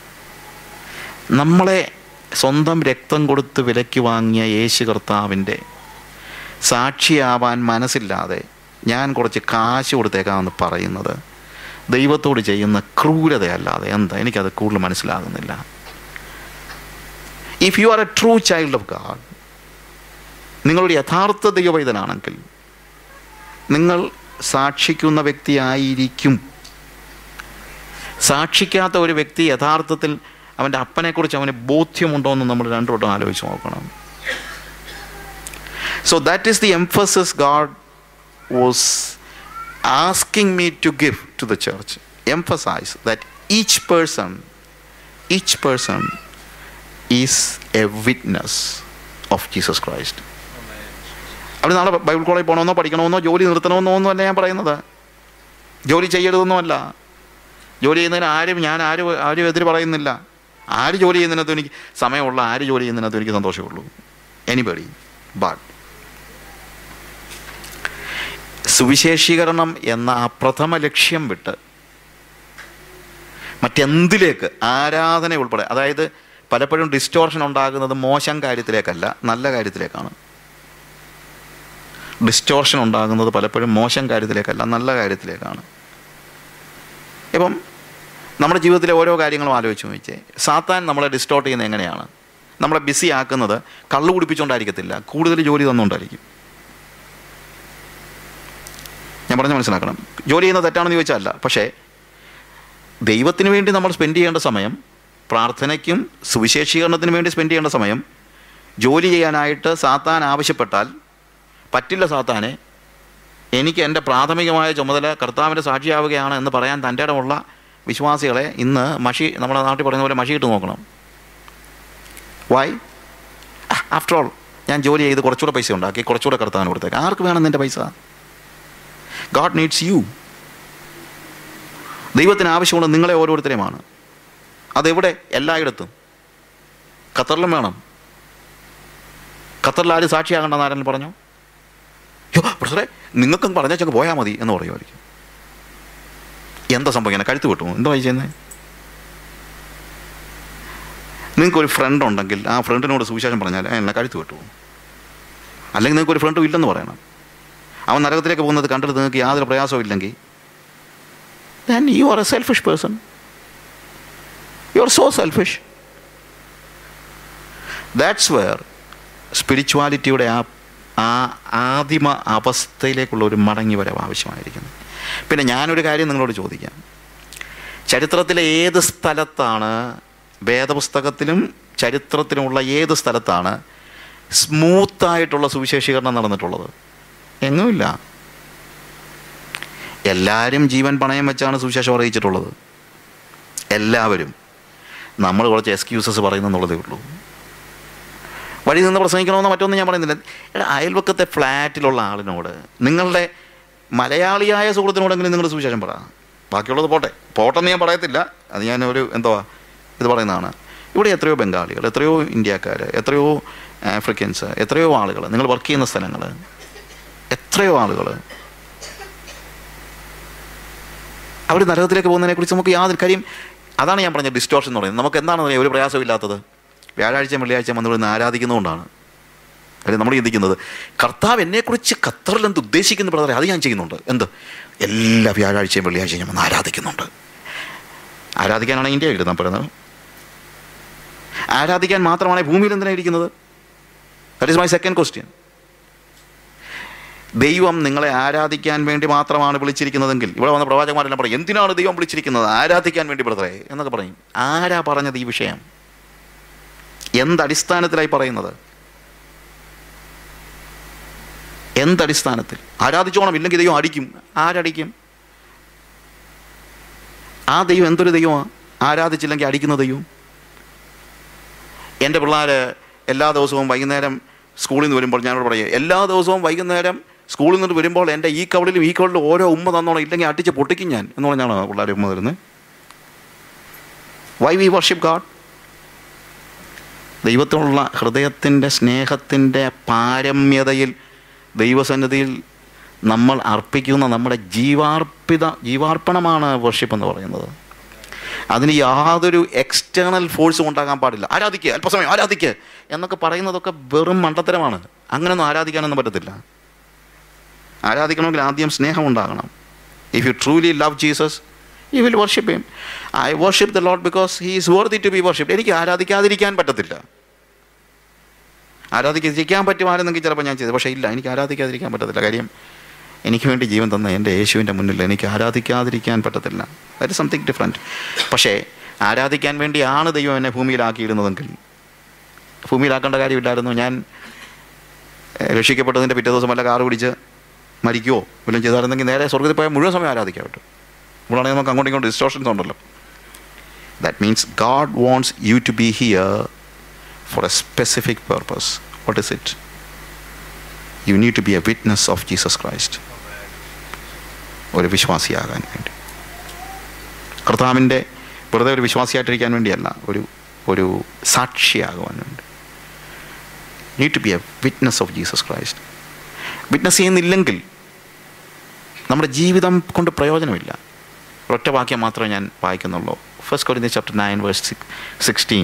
Speaker 1: നമ്മളെ സ്വന്തം രക്തം കൊടുത്ത് വിലയ്ക്ക് വാങ്ങിയ യേശു കർത്താവിൻ്റെ സാക്ഷിയാവാൻ മനസ്സില്ലാതെ ഞാൻ കുറച്ച് കാശ് കൊടുത്തേക്കാമെന്ന് പറയുന്നത് ദൈവത്തോട് ചെയ്യുന്ന ക്രൂരതയല്ലാതെ എന്താ എനിക്കത് കൂടുതൽ മനസ്സിലാകുന്നില്ല if you are a true child of God നിങ്ങളുടെ യഥാർത്ഥ ദൈവവൈതനാണെങ്കിൽ നിങ്ങൾ സാക്ഷിക്കുന്ന വ്യക്തിയായിരിക്കും സാക്ഷിക്കാത്ത ഒരു വ്യക്തി യഥാർത്ഥത്തിൽ അവൻ്റെ അപ്പനെക്കുറിച്ച് അവന് ബോധ്യമുണ്ടോ എന്ന് നമ്മൾ രണ്ടു വട്ടം ആലോചിച്ച് നോക്കണം so that is the emphasis God was asking me to give to the church emphasize that each person each person is a witness of Jesus Christ അവിടെ നാളെ ബൈബിൾ കോളേജിൽ പോകണമെന്നോ പഠിക്കണമെന്നോ ജോലി നിർത്തണമെന്നോ ഒന്നുമല്ല ഞാൻ പറയുന്നത് ജോലി ചെയ്യരുതെന്നുമല്ല ജോലി ചെയ്യുന്നതിന് ആരും ഞാൻ ആരും ആരും എതിര് പറയുന്നില്ല ആര് ജോലി ചെയ്യുന്നതിനകത്ത് എനിക്ക് സമയമുള്ള ആര് ജോലി ചെയ്യുന്നതിനകത്ത് എനിക്ക് സന്തോഷമുള്ളൂ എനിബഡി ബട്ട് സുവിശേഷീകരണം എന്ന ആ പ്രഥമ ലക്ഷ്യം വിട്ട് മറ്റെന്തിലേക്ക് ആരാധന ഉൾപ്പെടെ അതായത് പലപ്പോഴും ഡിസ്റ്റോർഷൻ ഉണ്ടാകുന്നത് മോശം കാര്യത്തിലേക്കല്ല നല്ല കാര്യത്തിലേക്കാണ് ഡിസ്റ്റോർഷൻ ഉണ്ടാകുന്നത് പലപ്പോഴും മോശം കാര്യത്തിലേക്കല്ല നല്ല കാര്യത്തിലേക്കാണ് ഇപ്പം നമ്മുടെ ജീവിതത്തിലെ ഓരോ കാര്യങ്ങളും ആലോചിച്ച് നോക്കിച്ചേ സാത്താൻ നമ്മളെ ഡിസ്റ്റോർട്ട് ചെയ്യുന്നത് എങ്ങനെയാണ് നമ്മളെ ബിസി ആക്കുന്നത് കള്ളു കുടിപ്പിച്ചുകൊണ്ടായിരിക്കത്തില്ല കൂടുതൽ ജോലി തന്നുകൊണ്ടായിരിക്കും ഞാൻ പറഞ്ഞ് മനസ്സിലാക്കണം ജോലി ചെയ്യുന്നത് തെറ്റാണെന്ന് ചോദിച്ചാൽ പക്ഷേ ദൈവത്തിന് വേണ്ടി നമ്മൾ സ്പെൻഡ് ചെയ്യേണ്ട സമയം പ്രാർത്ഥനയ്ക്കും സുവിശേഷീകരണത്തിന് വേണ്ടി സ്പെൻഡ് ചെയ്യേണ്ട സമയം ജോലി ചെയ്യാനായിട്ട് സാത്താൻ ആവശ്യപ്പെട്ടാൽ പറ്റില്ല സാത്താനെ എനിക്ക് എൻ്റെ പ്രാഥമികമായ ചുമതല കർത്താവിൻ്റെ സാക്ഷിയാവുകയാണ് എന്ന് പറയാൻ തൻ്റെ ഇടമുള്ള വിശ്വാസികളെ ഇന്ന് മഷി നമ്മുടെ നാട്ടിൽ പറയുന്ന പോലെ മഷി ഇട്ട് നോക്കണം വായ് ആഫ്റ്റർ ഓൾ ഞാൻ ജോലി ചെയ്ത് കുറച്ചുകൂടെ പൈസ ഉണ്ടാക്കി കുറച്ചുകൂടെ കർത്താവിന് കൊടുത്തേക്ക് ആർക്ക് വേണം നിൻ്റെ പൈസ ഗാഡ് നീഡ്സ് യു ദൈവത്തിന് ആവശ്യമുള്ളത് നിങ്ങളെ ഓരോരുത്തരെയുമാണ് അതെവിടെ എല്ലായിടത്തും ഖത്തറിലും വേണം ഖത്തറിൽ ആരും സാക്ഷിയാകണ്ടെന്ന് ആരെങ്കിലും പറഞ്ഞോ യോ പ്രൊഫസറെ നിങ്ങൾക്കും പറഞ്ഞേച്ചൊക്കെ പോയാൽ മതി എന്ന് പറയുമായിരിക്കും എന്താ സംഭവിക്കുന്നത് കഴുത്ത് വെട്ടുമോ എന്താ ചെയ്യുന്നത് നിങ്ങൾക്കൊരു ഫ്രണ്ട് ഉണ്ടെങ്കിൽ ആ ഫ്രണ്ടിനോട് സുവിശേഷം പറഞ്ഞാൽ എന്നെ കഴുത്ത് വെട്ടുമോ അല്ലെങ്കിൽ നിങ്ങൾക്ക് ഒരു ഫ്രണ്ടും ഇല്ലെന്ന് പറയണം അവൻ നരകത്തിലേക്ക് പോകുന്നത് കണ്ടിട്ട് നിങ്ങൾക്ക് യാതൊരു പ്രയാസവും ഇല്ലെങ്കിൽ then you are a selfish person. You are so selfish. That's where സ്പിരിച്വാലിറ്റിയുടെ ആ ആ ആദിമ അവസ്ഥയിലേക്കുള്ള ഒരു മടങ്ങി വരവ് ആവശ്യമായിരിക്കുന്നു പിന്നെ ഞാനൊരു കാര്യം നിങ്ങളോട് ചോദിക്കാം ചരിത്രത്തിലെ ഏത് സ്ഥലത്താണ് വേദപുസ്തകത്തിലും ചരിത്രത്തിലുമുള്ള ഏത് സ്ഥലത്താണ് സ്മൂത്തായിട്ടുള്ള സുവിശേഷീകരണം നടന്നിട്ടുള്ളത് എങ്ങുമില്ല എല്ലാവരും ജീവൻ പണയം വെച്ചാണ് സുവിശേഷം അറിയിച്ചിട്ടുള്ളത് എല്ലാവരും നമ്മൾ കുറച്ച് എക്സ്ക്യൂസസ് പറയുന്നെന്നുള്ളതേ ഉള്ളൂ വഴി നിന്ന് പ്രസംഗിക്കണമെന്ന് മറ്റൊന്നും ഞാൻ പറയുന്നില്ല എടാ, അയൽവക്കത്തെ ഫ്ലാറ്റിലുള്ള ആളിനോട് നിങ്ങളുടെ മലയാളിയായ സുഹൃത്തിനോടെങ്കിലും നിങ്ങൾ സുവിശേഷം പറ ബാക്കിയുള്ളത് പോട്ടെ പോട്ടെന്ന് ഞാൻ പറയത്തില്ല അത് ഞാൻ ഒരു എന്തുവാ ഇത് പറയുന്നതാണ് ഇവിടെ എത്രയോ ബംഗാളികൾ എത്രയോ ഇന്ത്യക്കാർ എത്രയോ ആഫ്രിക്കൻസ് എത്രയോ ആളുകൾ നിങ്ങൾ വർക്ക് ചെയ്യുന്ന സ്ഥലങ്ങൾ എത്രയോ ആളുകൾ അവർ നരകത്തിലേക്ക് പോകുന്നതിനെക്കുറിച്ച് നമുക്ക് യാതൊരു കാര്യം അതാണ് ഞാൻ പറഞ്ഞ ഡിസ്റ്റോർഷൻ എന്ന് പറയുന്നത് നമുക്ക് എന്താണ് അറിയാം ഒരു പ്രയാസമില്ലാത്തത് വ്യാഴാഴ്ചയും വെള്ളിയാഴ്ചയും വന്ന് ഇവിടുന്ന് ആരാധിക്കുന്നതുകൊണ്ടാണ് കാര്യം നമ്മൾ ചിന്തിക്കുന്നത് കർത്താവ് എന്നെക്കുറിച്ച് ഖത്തറിൽ എന്ത് ഉദ്ദേശിക്കുന്ന ബ്രദറെ അത് ഞാൻ ചെയ്യുന്നുണ്ട് എന്ത് എല്ലാ വ്യാഴാഴ്ചയും വെള്ളിയാഴ്ചയും ഞാൻ വന്ന് ആരാധിക്കുന്നുണ്ട് ആരാധിക്കാനാണ് ഇന്ത്യ ഇടുന്നത് പറയുന്നത് ആരാധിക്കാൻ മാത്രമാണ് ഭൂമിയിൽ എന്തിനാണ് ഇരിക്കുന്നത് that is my second question ദൈവം നിങ്ങളെ ആരാധിക്കാൻ വേണ്ടി മാത്രമാണ് വിളിച്ചിരിക്കുന്നതെങ്കിൽ ഇവിടെ വന്ന പ്രവാചകന്മാരെല്ലാം പറയും എന്തിനാണ് ദൈവം വിളിച്ചിരിക്കുന്നത് ആരാധിക്കാൻ വേണ്ടി ബ്രദറെ എന്നൊക്കെ പറയും ആരാ പറഞ്ഞത് ഈ വിഷയം എന്തടിസ്ഥാനത്തിലായി പറയുന്നത് എന്തടിസ്ഥാനത്തിൽ ആരാധിച്ചോണം ഇല്ലെങ്കിൽ ദൈവം അടിക്കും ആരടിക്കും ആ ദൈവം എന്തൊരു ദൈവമാണ് ആരാധിച്ചില്ലെങ്കിൽ അടിക്കുന്ന ദൈവം എൻ്റെ പിള്ളേർ എല്ലാ ദിവസവും വൈകുന്നേരം സ്കൂളിൽ നിന്ന് വരുമ്പോൾ ഞാനോട് പറയുക എല്ലാ ദിവസവും വൈകുന്നേരം സ്കൂളിൽ നിന്ന് വരുമ്പോൾ എൻ്റെ ഈ കവളിലും ഈ കവളിലും ഓരോ ഉമ്മ തന്നോണം ഇല്ലെങ്കിൽ അടിച്ച് പൊട്ടിക്കും ഞാൻ എന്ന് പറഞ്ഞാണ് പിള്ളേർ ഉമ്മ തരുന്നത് വൈ വി വർഷിപ്പ് ഗാഡ് ദൈവത്തിനുള്ള ഹൃദയത്തിൻ്റെ സ്നേഹത്തിൻ്റെ പാരമ്യതയിൽ ദൈവസന്നിധിയിൽ നമ്മൾ അർപ്പിക്കുന്ന നമ്മുടെ ജീവാർപ്പിത ജീവാർപ്പണമാണ് വർഷിപ്പ് എന്ന് പറയുന്നത് അതിന് യാതൊരു എക്സ്റ്റേണൽ ഫോഴ്സും ഉണ്ടാകാൻ പാടില്ല ആരാധിക്കുക അല്പസമയം ആരാധിക്കുക എന്നൊക്കെ പറയുന്നതൊക്കെ വെറും മണ്ടത്തരമാണ് അങ്ങനെയൊന്നും ആരാധിക്കാനൊന്നും പറ്റത്തില്ല ആരാധിക്കണമെങ്കിൽ ആദ്യം സ്നേഹം ഉണ്ടാകണം if you truly love Jesus you will worship him I worship the Lord because he is worthy to be worship എനിക്ക് ആരാധിക്കാതിരിക്കാൻ പറ്റത്തില്ല ആരാധിക്കാതിരിക്കാൻ പറ്റുമായിരുന്നെങ്കിൽ ചിലപ്പോൾ ഞാൻ ചെയ്തു പക്ഷേ ഇല്ല എനിക്ക് ആരാധിക്കാതിരിക്കാൻ പറ്റത്തില്ല കാര്യം എനിക്ക് വേണ്ടി ജീവൻ തന്ന എൻ്റെ യേശുവിൻ്റെ മുന്നിൽ എനിക്ക് ആരാധിക്കാതിരിക്കാൻ പറ്റത്തില്ല ദറ്റ് സംതിങ് ഡിഫറെൻറ്റ് പക്ഷേ ആരാധിക്കാൻ വേണ്ടിയാണ് ദൈവം എന്നെ ഭൂമിയിലാക്കിയിരുന്നതെങ്കിൽ ഭൂമിയിലാക്കേണ്ട കാര്യമില്ലായിരുന്നു ഞാൻ ഏഹ്, രക്ഷിക്കപ്പെട്ടതിൻ്റെ പിറ്റേ ദിവസം വല്ല കാറ് പിടിച്ച് മരിക്കുമോ വല്ലതും ചെയ്തായിരുന്നെങ്കിൽ നേരെ സ്വർഗത്തിൽ പോയാൽ മുഴുവൻ സമയം ആരാധിക്കാൻ പറ്റും ഇവിടാണെങ്കിൽ നമുക്ക് അങ്ങോട്ടും ഇങ്ങോട്ടും ഡിസ്റ്റോഷൻസ് ഉണ്ടല്ലോ that means God wants you to be here for a specific purpose what is it you need to be a witness of Jesus Christ ഒരു വിശ്വാസിയാകാൻ വേണ്ടി കർത്താവിൻ്റെ വെറുതെ ഒരു വിശ്വാസിയായിട്ടിരിക്കാൻ വേണ്ടിയല്ല ഒരു ഒരു സാക്ഷിയാകുവാൻ വേണ്ടി need to be a witness of Jesus Christ witness ചെയ്യുന്നില്ലെങ്കിൽ നമ്മുടെ ജീവിതം കൊണ്ട് പ്രയോജനമില്ല ഒറ്റ വാക്യം മാത്രമേ ഞാൻ വായിക്കുന്നുള്ളൂ first Corinthians chapter nine verse sixteen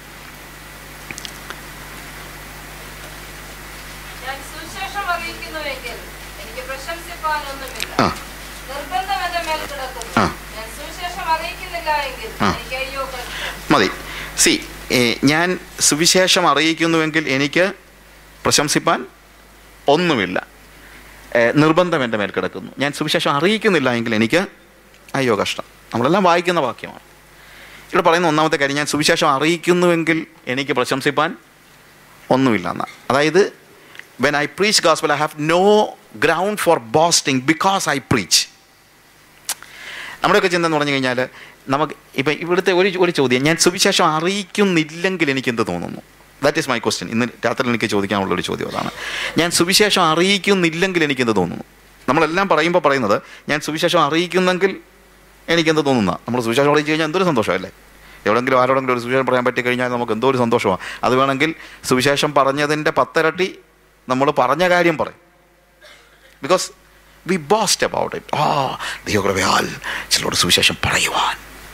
Speaker 2: ഞാൻ സുവിശേഷം അറിയിക്കുന്നുവെങ്കിൽ എനിക്ക് പ്രശംസിപ്പാനൊന്നുമില്ല
Speaker 1: ആ
Speaker 2: നിർബന്ധം എന്റെ മേൽ കിടക്കുന്നു
Speaker 1: ആ.
Speaker 2: ഞാൻ സുവിശേഷം അറിയിക്കുന്നില്ല എങ്കിൽ
Speaker 1: ആ.
Speaker 2: എനിക്ക് അയ്യോ കഷ്ടം
Speaker 1: മതി സി ഞാൻ സുവിശേഷം അറിയിക്കുന്നുവെങ്കിൽ എനിക്ക് പ്രശംസിപ്പാൻ ഒന്നുമില്ല ഏ, നിർബന്ധം എൻ്റെ മേൽ കിടക്കുന്നു ഞാൻ സുവിശേഷം അറിയിക്കുന്നില്ല എങ്കിൽ എനിക്ക് അയ്യോ കഷ്ടം നമ്മളെല്ലാം വായിക്കുന്ന വാക്യമാണ് ഇവിടെ പറയുന്ന ഒന്നാമത്തെ കാര്യം ഞാൻ സുവിശേഷം അറിയിക്കുന്നുവെങ്കിൽ എനിക്ക് പ്രശംസിപ്പാൻ ഒന്നുമില്ല എന്ന അതായത് when I preach gospel I have no ground for boasting because I preach നമ്മുടെയൊക്കെ ചിന്ത എന്ന് പറഞ്ഞു കഴിഞ്ഞാൽ നമുക്ക് ഇപ്പം ഇവിടുത്തെ ഒരു ഒരു ചോദ്യം ഞാൻ സുവിശേഷം അറിയിക്കുന്നില്ലെങ്കിൽ എനിക്ക് എന്ത് തോന്നുന്നു ദാറ്റ് ഈസ് മൈ ക്വസ്റ്റ്യൻ ഇന്ന് രാത്രി എനിക്ക് ചോദിക്കാനുള്ളൊരു ചോദ്യം അതാണ് ഞാൻ സുവിശേഷം അറിയിക്കുന്നില്ലെങ്കിൽ എനിക്ക് എന്ത് തോന്നുന്നു നമ്മളെല്ലാം പറയുമ്പോൾ പറയുന്നത് ഞാൻ സുവിശേഷം അറിയിക്കുന്നെങ്കിൽ എനിക്കെന്ത് തോന്നുന്ന നമ്മൾ സുവിശേഷം അറിയിച്ചു കഴിഞ്ഞാൽ എന്തൊരു സന്തോഷമല്ലേ എവിടെങ്കിലും ആരോടെങ്കിലും ഒരു സുവിശേഷം പറയാൻ പറ്റി കഴിഞ്ഞാൽ നമുക്ക് എന്തോ ഒരു സന്തോഷമാണ് അത് വേണമെങ്കിൽ സുവിശേഷം പറഞ്ഞതിൻ്റെ പത്തരട്ടി നമ്മൾ പറഞ്ഞ കാര്യം പറയും because we boast about it ആ ദൈവകൃപയാൽ ചിലരോട് സുവിശേഷം പറയുവാൻ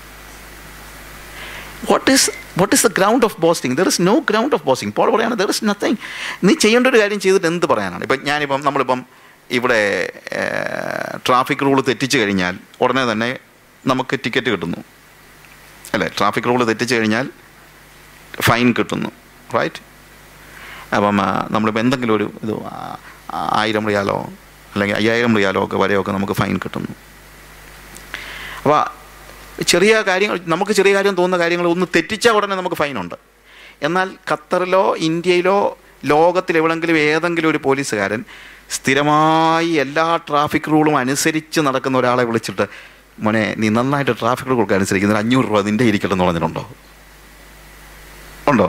Speaker 1: what is what is the ground of boasting there is no ground of boasting Paul പറയാണ് ദർ ഇസ് നത്തിങ് നീ ചെയ്യേണ്ട ഒരു കാര്യം ചെയ്തിട്ട് എന്ത് പറയാനാണ് ഇപ്പം ഞാനിപ്പം നമ്മളിപ്പം ഇവിടെ ട്രാഫിക് റൂൾ തെറ്റിച്ച് കഴിഞ്ഞാൽ ഉടനെ തന്നെ നമുക്ക് ടിക്കറ്റ് കിട്ടുന്നു അല്ലേ ട്രാഫിക് റൂൾ തെറ്റിച്ച് കഴിഞ്ഞാൽ ഫൈൻ കിട്ടുന്നു റൈറ്റ് അപ്പം ആ, നമ്മളിപ്പോൾ എന്തെങ്കിലും ഒരു ഇത് ആ, ആയിരം റിയാലോ അല്ലെങ്കിൽ അയ്യായിരം റിയാലോ ഒക്കെ വരെയൊക്കെ നമുക്ക് ഫൈൻ കിട്ടുന്നു അപ്പോൾ ചെറിയ കാര്യങ്ങൾ നമുക്ക് ചെറിയ കാര്യം തോന്നുന്ന കാര്യങ്ങൾ ഒന്ന് തെറ്റിച്ചാൽ ഉടനെ നമുക്ക് ഫൈനുണ്ട് എന്നാൽ ഖത്തറിലോ ഇന്ത്യയിലോ ലോകത്തിൽ എവിടെങ്കിലും ഏതെങ്കിലും ഒരു പോലീസുകാരൻ സ്ഥിരമായി എല്ലാ ട്രാഫിക് റൂളും അനുസരിച്ച് നടക്കുന്ന ഒരാളെ വിളിച്ചിട്ട് മോനെ നീ നന്നായിട്ട് ട്രാഫിക് റൂളൊക്കെ അനുസരിക്കുന്നതിന് അഞ്ഞൂറ് രൂപ നിൻ്റെ ഇരിക്കട്ടെ എന്ന് പറഞ്ഞിട്ടുണ്ടോ ഉണ്ടോ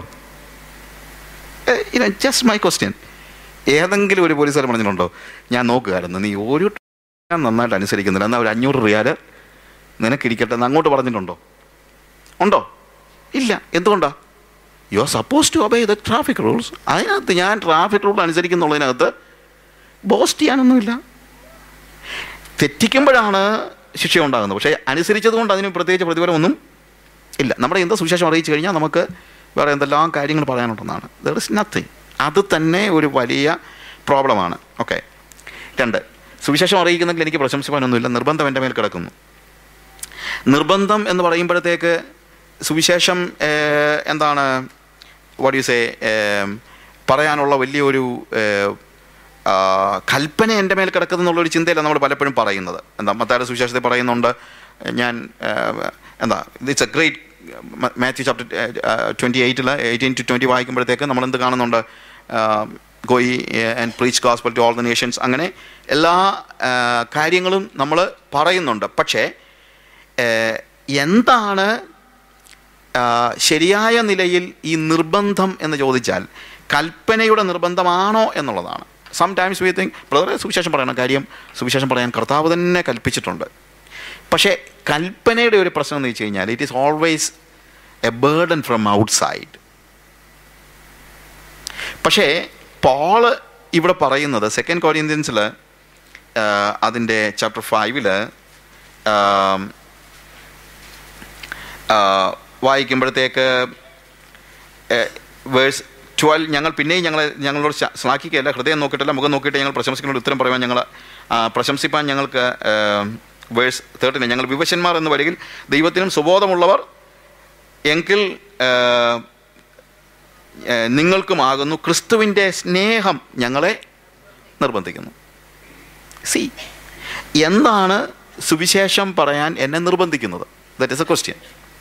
Speaker 1: ജസ്റ്റ് മൈ ക്വസ്റ്റ്യൻ ഏതെങ്കിലും ഒരു പോലീസുകാരൻ പറഞ്ഞിട്ടുണ്ടോ ഞാൻ നോക്കുകയായിരുന്നു നീ ഒരു ഞാൻ നന്നായിട്ട് അനുസരിക്കുന്നില്ല എന്നാൽ ഒരു അഞ്ഞൂറ് റിയാൽ നിനക്കിരിക്കട്ടെ എന്ന് അങ്ങോട്ട് പറഞ്ഞിട്ടുണ്ടോ ഉണ്ടോ ഇല്ല എന്തുകൊണ്ടാ you are suppose to obey the traffic rules അതിനകത്ത് ഞാൻ ട്രാഫിക് റൂൾ അനുസരിക്കുന്നുള്ളതിനകത്ത് ബോസ്റ്റ് ചെയ്യാനൊന്നുമില്ല തെറ്റിക്കുമ്പോഴാണ് ശിക്ഷ ഉണ്ടാകുന്നത് പക്ഷേ അനുസരിച്ചത് കൊണ്ട് അതിന് പ്രത്യേകിച്ച് പ്രതിഫലമൊന്നും ഇല്ല നമ്മുടെ എന്താ സുവിശേഷം അറിയിച്ചു കഴിഞ്ഞാൽ നമുക്ക് വേറെ എന്തെല്ലാം കാര്യങ്ങൾ പറയാനുണ്ടെന്നാണ് ദർ ഇസ് നത്തിങ് അത് തന്നെ ഒരു വലിയ പ്രോബ്ലമാണ് ഓക്കെ രണ്ട് സുവിശേഷം അറിയിക്കുന്നെങ്കിൽ എനിക്ക് പ്രശംസിക്കാനൊന്നുമില്ല നിർബന്ധം എൻ്റെ മേൽ കിടക്കുന്നു നിർബന്ധം എന്ന് പറയുമ്പോഴത്തേക്ക് സുവിശേഷം ഏഹ്, എന്താണ് വാട്ട് യു സേ പറയാനുള്ള വലിയൊരു ഏഹ്, ആ, കൽപ്പന എൻ്റെ മേൽ കിടക്കുന്നു എന്നുള്ളൊരു ചിന്തയല്ല നമ്മൾ പലപ്പോഴും പറയുന്നത് എന്താ മത്തായുടെ സുവിശേഷത്തിൽ പറയുന്നുണ്ട് ഞാൻ ഏഹ്, എന്താ it's a great Matthew chapter twenty എയ്റ്റിൽ എയ്റ്റീൻ ടു ട്വൻറ്റി വായിക്കുമ്പോഴത്തേക്ക് നമ്മൾ എന്ത് കാണുന്നുണ്ട് go and preach gospel to all the nations അങ്ങനെ എല്ലാ ആ, കാര്യങ്ങളും നമ്മൾ പറയുന്നുണ്ട് പക്ഷേ ഏഹ്, എന്താണ് ആ, ശരിയായ നിലയിൽ ഈ നിർബന്ധം എന്ന് ചോദിച്ചാൽ കൽപ്പനയുടെ നിർബന്ധമാണോ എന്നുള്ളതാണ് സം ടൈംസ് വി തിങ്ക് ബ്രദറെ സുവിശേഷം പറയണം കാര്യം സുവിശേഷം പറയാൻ കർത്താവ് തന്നെ കൽപ്പിച്ചിട്ടുണ്ട് പക്ഷേ കൽപ്പനയുടെ ഒരു പ്രശ്നം എന്ന് വെച്ച് കഴിഞ്ഞാൽ it is always a burden from outside പക്ഷേ പോള് ഇവിടെ പറയുന്നത് സെക്കൻഡ് കോരിയന്ത്യൻസിൽ അതിൻ്റെ ചാപ്റ്റർ ഫൈവിൽ വായിക്കുമ്പോഴത്തേക്ക് വേഴ്സ് ട്വൽവ് ഞങ്ങൾ പിന്നെയും ഞങ്ങളെ ഞങ്ങളോട് ശ- ശ്ലാഘിക്കുകയല്ല ഹൃദയം നോക്കിയിട്ടല്ല മുഖം നോക്കിയിട്ട് ഞങ്ങൾ പ്രശംസിക്കുന്നതിന് ഉത്തരം പറയുവാൻ ഞങ്ങൾ ആ, പ്രശംസിപ്പാൻ ഞങ്ങൾക്ക് വേഴ്സ് തേർട്ടിന് ഞങ്ങൾ വിവശന്മാർ എന്ന് വരികിൽ ദൈവത്തിനും സുബോധമുള്ളവർ എങ്കിൽ ആ, ആ, നിങ്ങൾക്കുമാകുന്നു ക്രിസ്തുവിൻ്റെ സ്നേഹം ഞങ്ങളെ നിർബന്ധിക്കുന്നു സി എന്താണ് സുവിശേഷം പറയാൻ എന്നെ നിർബന്ധിക്കുന്നത് ദറ്റ് ഇസ് എ ക്വസ്റ്റ്യൻ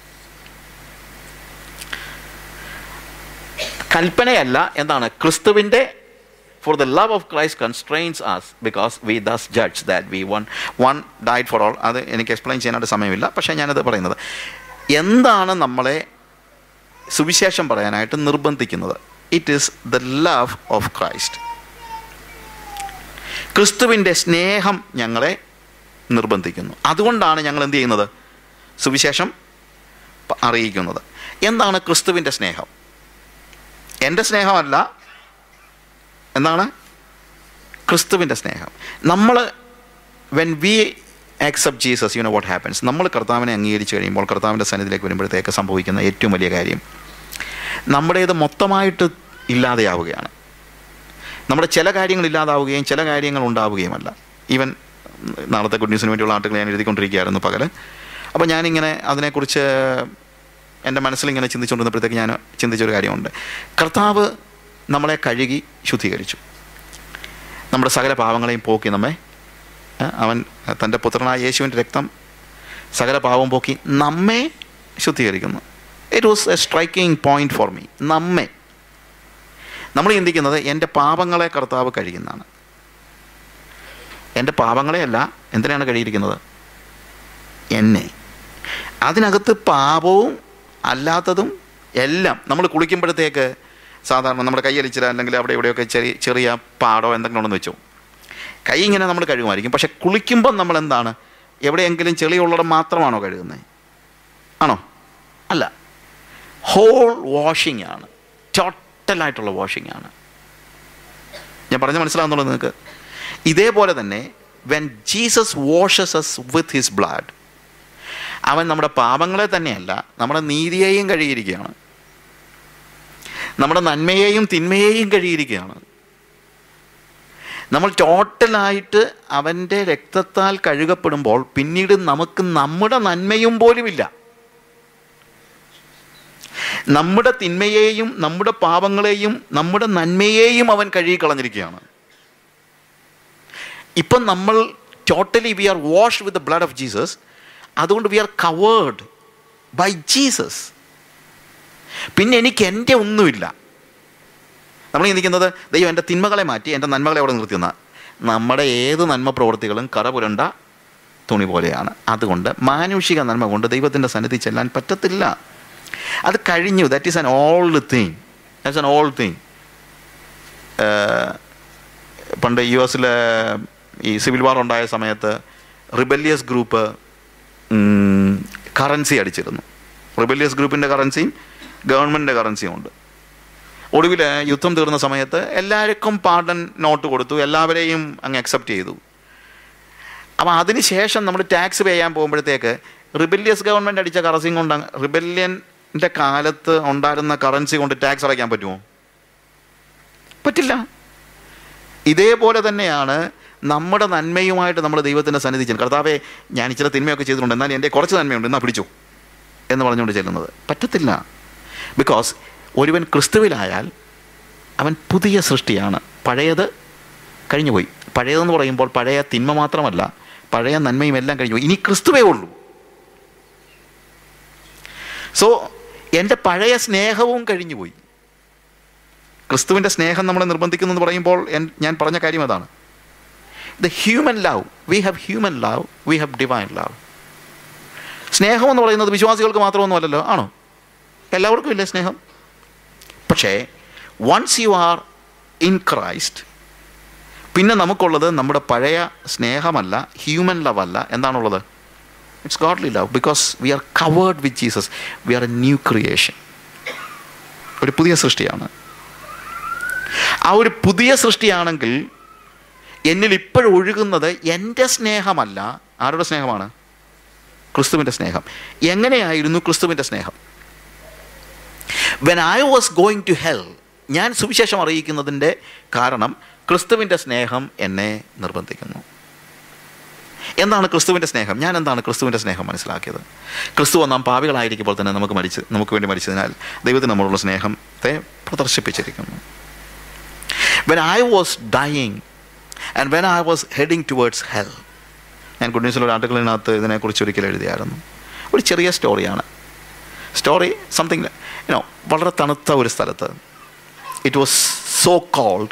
Speaker 1: കൽപ്പനയല്ല എന്താണ് ക്രിസ്തുവിൻ്റെ for the love of Christ constrains us because we thus judge that we one one died for all അത് എനിക്ക് എക്സ്പ്ലെയിൻ ചെയ്യാനായിട്ട് സമയമില്ല പക്ഷേ ഞാനത് പറയുന്നത് എന്താണ് നമ്മളെ സുവിശേഷം പറയാനായിട്ട് നിർബന്ധിക്കുന്നത് it is the love of Christ ക്രിസ്തുവിൻ്റെ സ്നേഹം ഞങ്ങളെ നിർബന്ധിക്കുന്നു അതുകൊണ്ടാണ് ഞങ്ങൾ എന്ത് ചെയ്യുന്നത് സുവിശേഷം പ- അറിയിക്കുന്നത് എന്താണ് ക്രിസ്തുവിൻ്റെ സ്നേഹം എൻ്റെ സ്നേഹമല്ല എന്താണ് ക്രിസ്തുവിൻ്റെ സ്നേഹം നമ്മൾ when we accept Jesus you know what happens നമ്മൾ കർത്താവിനെ അംഗീകരിച്ച് കഴിയുമ്പോൾ കർത്താവിൻ്റെ സന്നിധിയിലേക്ക് വരുമ്പോഴത്തേക്ക് സംഭവിക്കുന്ന ഏറ്റവും വലിയ കാര്യം നമ്മുടേത് മൊത്തമായിട്ട് ഇല്ലാതെയാവുകയാണ് നമ്മുടെ ചില കാര്യങ്ങൾ ഇല്ലാതാവുകയും ചില കാര്യങ്ങൾ ഉണ്ടാവുകയുമല്ല ഈവൻ നാളത്തെ ഗുഡ് ന്യൂസിന് വേണ്ടിയുള്ള ആർട്ടിക്കിൾ ഞാൻ എഴുതിക്കൊണ്ടിരിക്കുകയായിരുന്നു പകൽ അപ്പോൾ ഞാനിങ്ങനെ അതിനെക്കുറിച്ച് എൻ്റെ മനസ്സിലിങ്ങനെ ചിന്തിച്ചുകൊണ്ടിരുന്നപ്പോഴത്തേക്ക് ഞാൻ ചിന്തിച്ചൊരു കാര്യമുണ്ട് കർത്താവ് നമ്മളെ കഴുകി ശുദ്ധീകരിച്ചു നമ്മുടെ സകല പാവങ്ങളെയും പോക്കി നമ്മെ ഏ, അവൻ തൻ്റെ പുത്രനായ യേശുവിൻ്റെ രക്തം സകല പാവം പോക്കി നമ്മെ ശുദ്ധീകരിക്കുന്നു it was a striking point for me നമ്മെ നമ്മൾ ചിന്തിക്കുന്നത് എൻ്റെ പാപങ്ങളെ കർത്താവ് കഴിയുന്നതാണ് എൻ്റെ പാപങ്ങളെയല്ല എന്തിനാണ് കഴിയിരിക്കുന്നത് എന്നെ അതിനകത്ത് പാപവും അല്ലാത്തതും എല്ലാം നമ്മൾ കുളിക്കുമ്പോഴത്തേക്ക് സാധാരണ നമ്മുടെ കൈയലിച്ചില്ല അല്ലെങ്കിൽ അവിടെ ഇവിടെയൊക്കെ ചെറിയ ചെറിയ പാടോ എന്തെങ്കിലും ഉണ്ടെന്ന് വെച്ചോ കൈ ഇങ്ങനെ നമ്മൾ കഴുകുമായിരിക്കും പക്ഷെ കുളിക്കുമ്പം നമ്മൾ എന്താണ് എവിടെയെങ്കിലും ചെളിയുള്ളിടം മാത്രമാണോ കഴുകുന്നത് ആണോ അല്ല ഹോൾ വാഷിംഗ് ആണ് ടോട്ടലായിട്ടുള്ള വാഷിംഗ് ആണ് ഞാൻ പറഞ്ഞ മനസ്സിലാകുന്നുള്ളൂ നിങ്ങൾക്ക് ഇതേപോലെ തന്നെ when Jesus washes us with his blood അവൻ നമ്മുടെ പാപങ്ങളെ തന്നെയല്ല നമ്മുടെ നീതിയെയും കഴുകിയിരിക്കുകയാണ് നമ്മുടെ നന്മയെയും തിന്മയെയും കഴുകിയിരിക്കുകയാണ് നമ്മൾ ടോട്ടലായിട്ട് അവൻ്റെ രക്തത്താൽ കഴുകപ്പെടുമ്പോൾ പിന്നീട് നമുക്ക് നമ്മുടെ നന്മയും പോലുമില്ല നമ്മുടെ തിന്മയെയും നമ്മുടെ പാപങ്ങളെയും നമ്മുടെ നന്മയെയും അവൻ കഴുകി കളഞ്ഞിരിക്കുകയാണ് ഇപ്പം നമ്മൾ totally we are wash with the blood of Jesus അതുകൊണ്ട് we are covered by Jesus പിന്നെ എനിക്ക് എൻ്റെ ഒന്നുമില്ല നമ്മൾ ചിന്തിക്കുന്നത് ദൈവം എൻ്റെ തിന്മകളെ മാറ്റി എൻ്റെ നന്മകളെ അവിടെ നിർത്തിയെന്ന നമ്മുടെ ഏത് നന്മ പ്രവൃത്തികളും കറ പുരണ്ട തുണി പോലെയാണ് അതുകൊണ്ട് മാനുഷിക നന്മ കൊണ്ട് ദൈവത്തിൻ്റെ സന്നിധി ചെല്ലാൻ പറ്റത്തില്ല അത് കഴിഞ്ഞു that is an old thing that's an old thing പണ്ട് യു എസിലെ ഈ സിവിൽ വാർ ഉണ്ടായ സമയത്ത് റിബല്യസ് ഗ്രൂപ്പ് കറൻസി അടിച്ചിരുന്നു റിബല്യസ് ഗ്രൂപ്പിൻ്റെ കറൻസിയും ഗവൺമെൻറ്റിൻ്റെ കറൻസിയും ഉണ്ട് ഒടുവിൽ യുദ്ധം തീർന്ന സമയത്ത് എല്ലാവർക്കും പാർഡൻ നോട്ട് കൊടുത്തു എല്ലാവരെയും അങ്ങ് അക്സെപ്റ്റ് ചെയ്തു അപ്പോൾ അതിന് ശേഷം നമ്മൾ ടാക്സ് പേ ചെയ്യാൻ പോകുമ്പോഴത്തേക്ക് റിബല്യസ് ഗവൺമെൻറ് അടിച്ച കറൻസിയും കൊണ്ട് റിബല്യൻ്റെ കാലത്ത് ഉണ്ടായിരുന്ന കറൻസി കൊണ്ട് ടാക്സ് അടയ്ക്കാൻ പറ്റുമോ പറ്റില്ല ഇതേപോലെ തന്നെയാണ് നമ്മുടെ നന്മയുമായിട്ട് നമ്മൾ ദൈവത്തിൻ്റെ സന്നിധി ചെല്ലും കർത്താവെ ഞാൻ ഇച്ചിരി തിന്മയൊക്കെ ചെയ്തിട്ടുണ്ട് എന്നാൽ എൻ്റെ കുറച്ച് നന്മയുണ്ട് എന്നാൽ പിടിച്ചു എന്ന് പറഞ്ഞുകൊണ്ട് ചെല്ലുന്നത് പറ്റത്തില്ല ബിക്കോസ് ഒരുവൻ ക്രിസ്തുവിലായാൽ അവൻ പുതിയ സൃഷ്ടിയാണ് പഴയത് കഴിഞ്ഞുപോയി പഴയതെന്ന് പറയുമ്പോൾ പഴയ തിന്മ മാത്രമല്ല പഴയ നന്മയും എല്ലാം കഴിഞ്ഞുപോയി ഇനി ക്രിസ്തുവേ ഉള്ളൂ സോ എൻ്റെ പഴയ സ്നേഹവും കഴിഞ്ഞുപോയി ക്രിസ്തുവിൻ്റെ സ്നേഹം നമ്മളെ നിർബന്ധിക്കുന്നു എന്ന് പറയുമ്പോൾ എൻ- ഞാൻ പറഞ്ഞ കാര്യം അതാണ് the human love we have human love we have divine love സ്നേഹം എന്ന് പറയുന്നത് വിശ്വാസികൾക്ക് മാത്രമൊന്നുമല്ലല്ലോ ആണോ എല്ലാവർക്കും ഇല്ലേ സ്നേഹം പക്ഷേ once you are in Christ പിന്നെ നമുക്കുള്ളത് നമ്മുടെ പഴയ സ്നേഹമല്ല ഹ്യൂമൻ ലവ് അല്ല എന്താണുള്ളത് it's godly love because we are covered with Jesus we are a new creation ഒരു പുതിയ സൃഷ്ടിയാണ് ആ ഒരു പുതിയ സൃഷ്ടിയാണെങ്കിൽ എന്നിൽ ഇപ്പോഴും ഒഴുകുന്നത് എൻ്റെ സ്നേഹമല്ല ആരുടെ സ്നേഹമാണ് ക്രിസ്തുവിൻ്റെ സ്നേഹം എങ്ങനെയായിരുന്നു ക്രിസ്തുവിൻ്റെ സ്നേഹം when I was going to hell ഞാൻ സുവിശേഷം അറിയിക്കുന്നതിൻ്റെ കാരണം ക്രിസ്തുവിൻ്റെ സ്നേഹം എന്നെ നിർബന്ധിക്കുന്നു എന്താണ് ക്രിസ്തുവിൻ്റെ സ്നേഹം ഞാൻ എന്താണ് ക്രിസ്തുവിൻ്റെ സ്നേഹം മനസ്സിലാക്കിയത് ക്രിസ്തു നാം പാവികളായിരിക്കുമ്പോൾ തന്നെ നമുക്ക് മരിച്ച് നമുക്ക് വേണ്ടി മരിച്ചതിനാൽ ദൈവത്തിന് നമ്മളുള്ള സ്നേഹത്തെ പ്രദർശിപ്പിച്ചിരിക്കുന്നു when I was dying and when I was heading towards hell ഞാൻ ഗുഡ് ന്യൂസിലെ ഒരു ആർട്ടിക്കിളിനകത്ത് ഇതിനെക്കുറിച്ച് ഒരിക്കൽ എഴുതിയായിരുന്നു ഒരു ചെറിയ സ്റ്റോറിയാണ് സ്റ്റോറി സംതിങ് യുനോ വളരെ തണുത്ത ഒരു സ്ഥലത്ത് ഇറ്റ് വാസ് സോ കോൾഡ്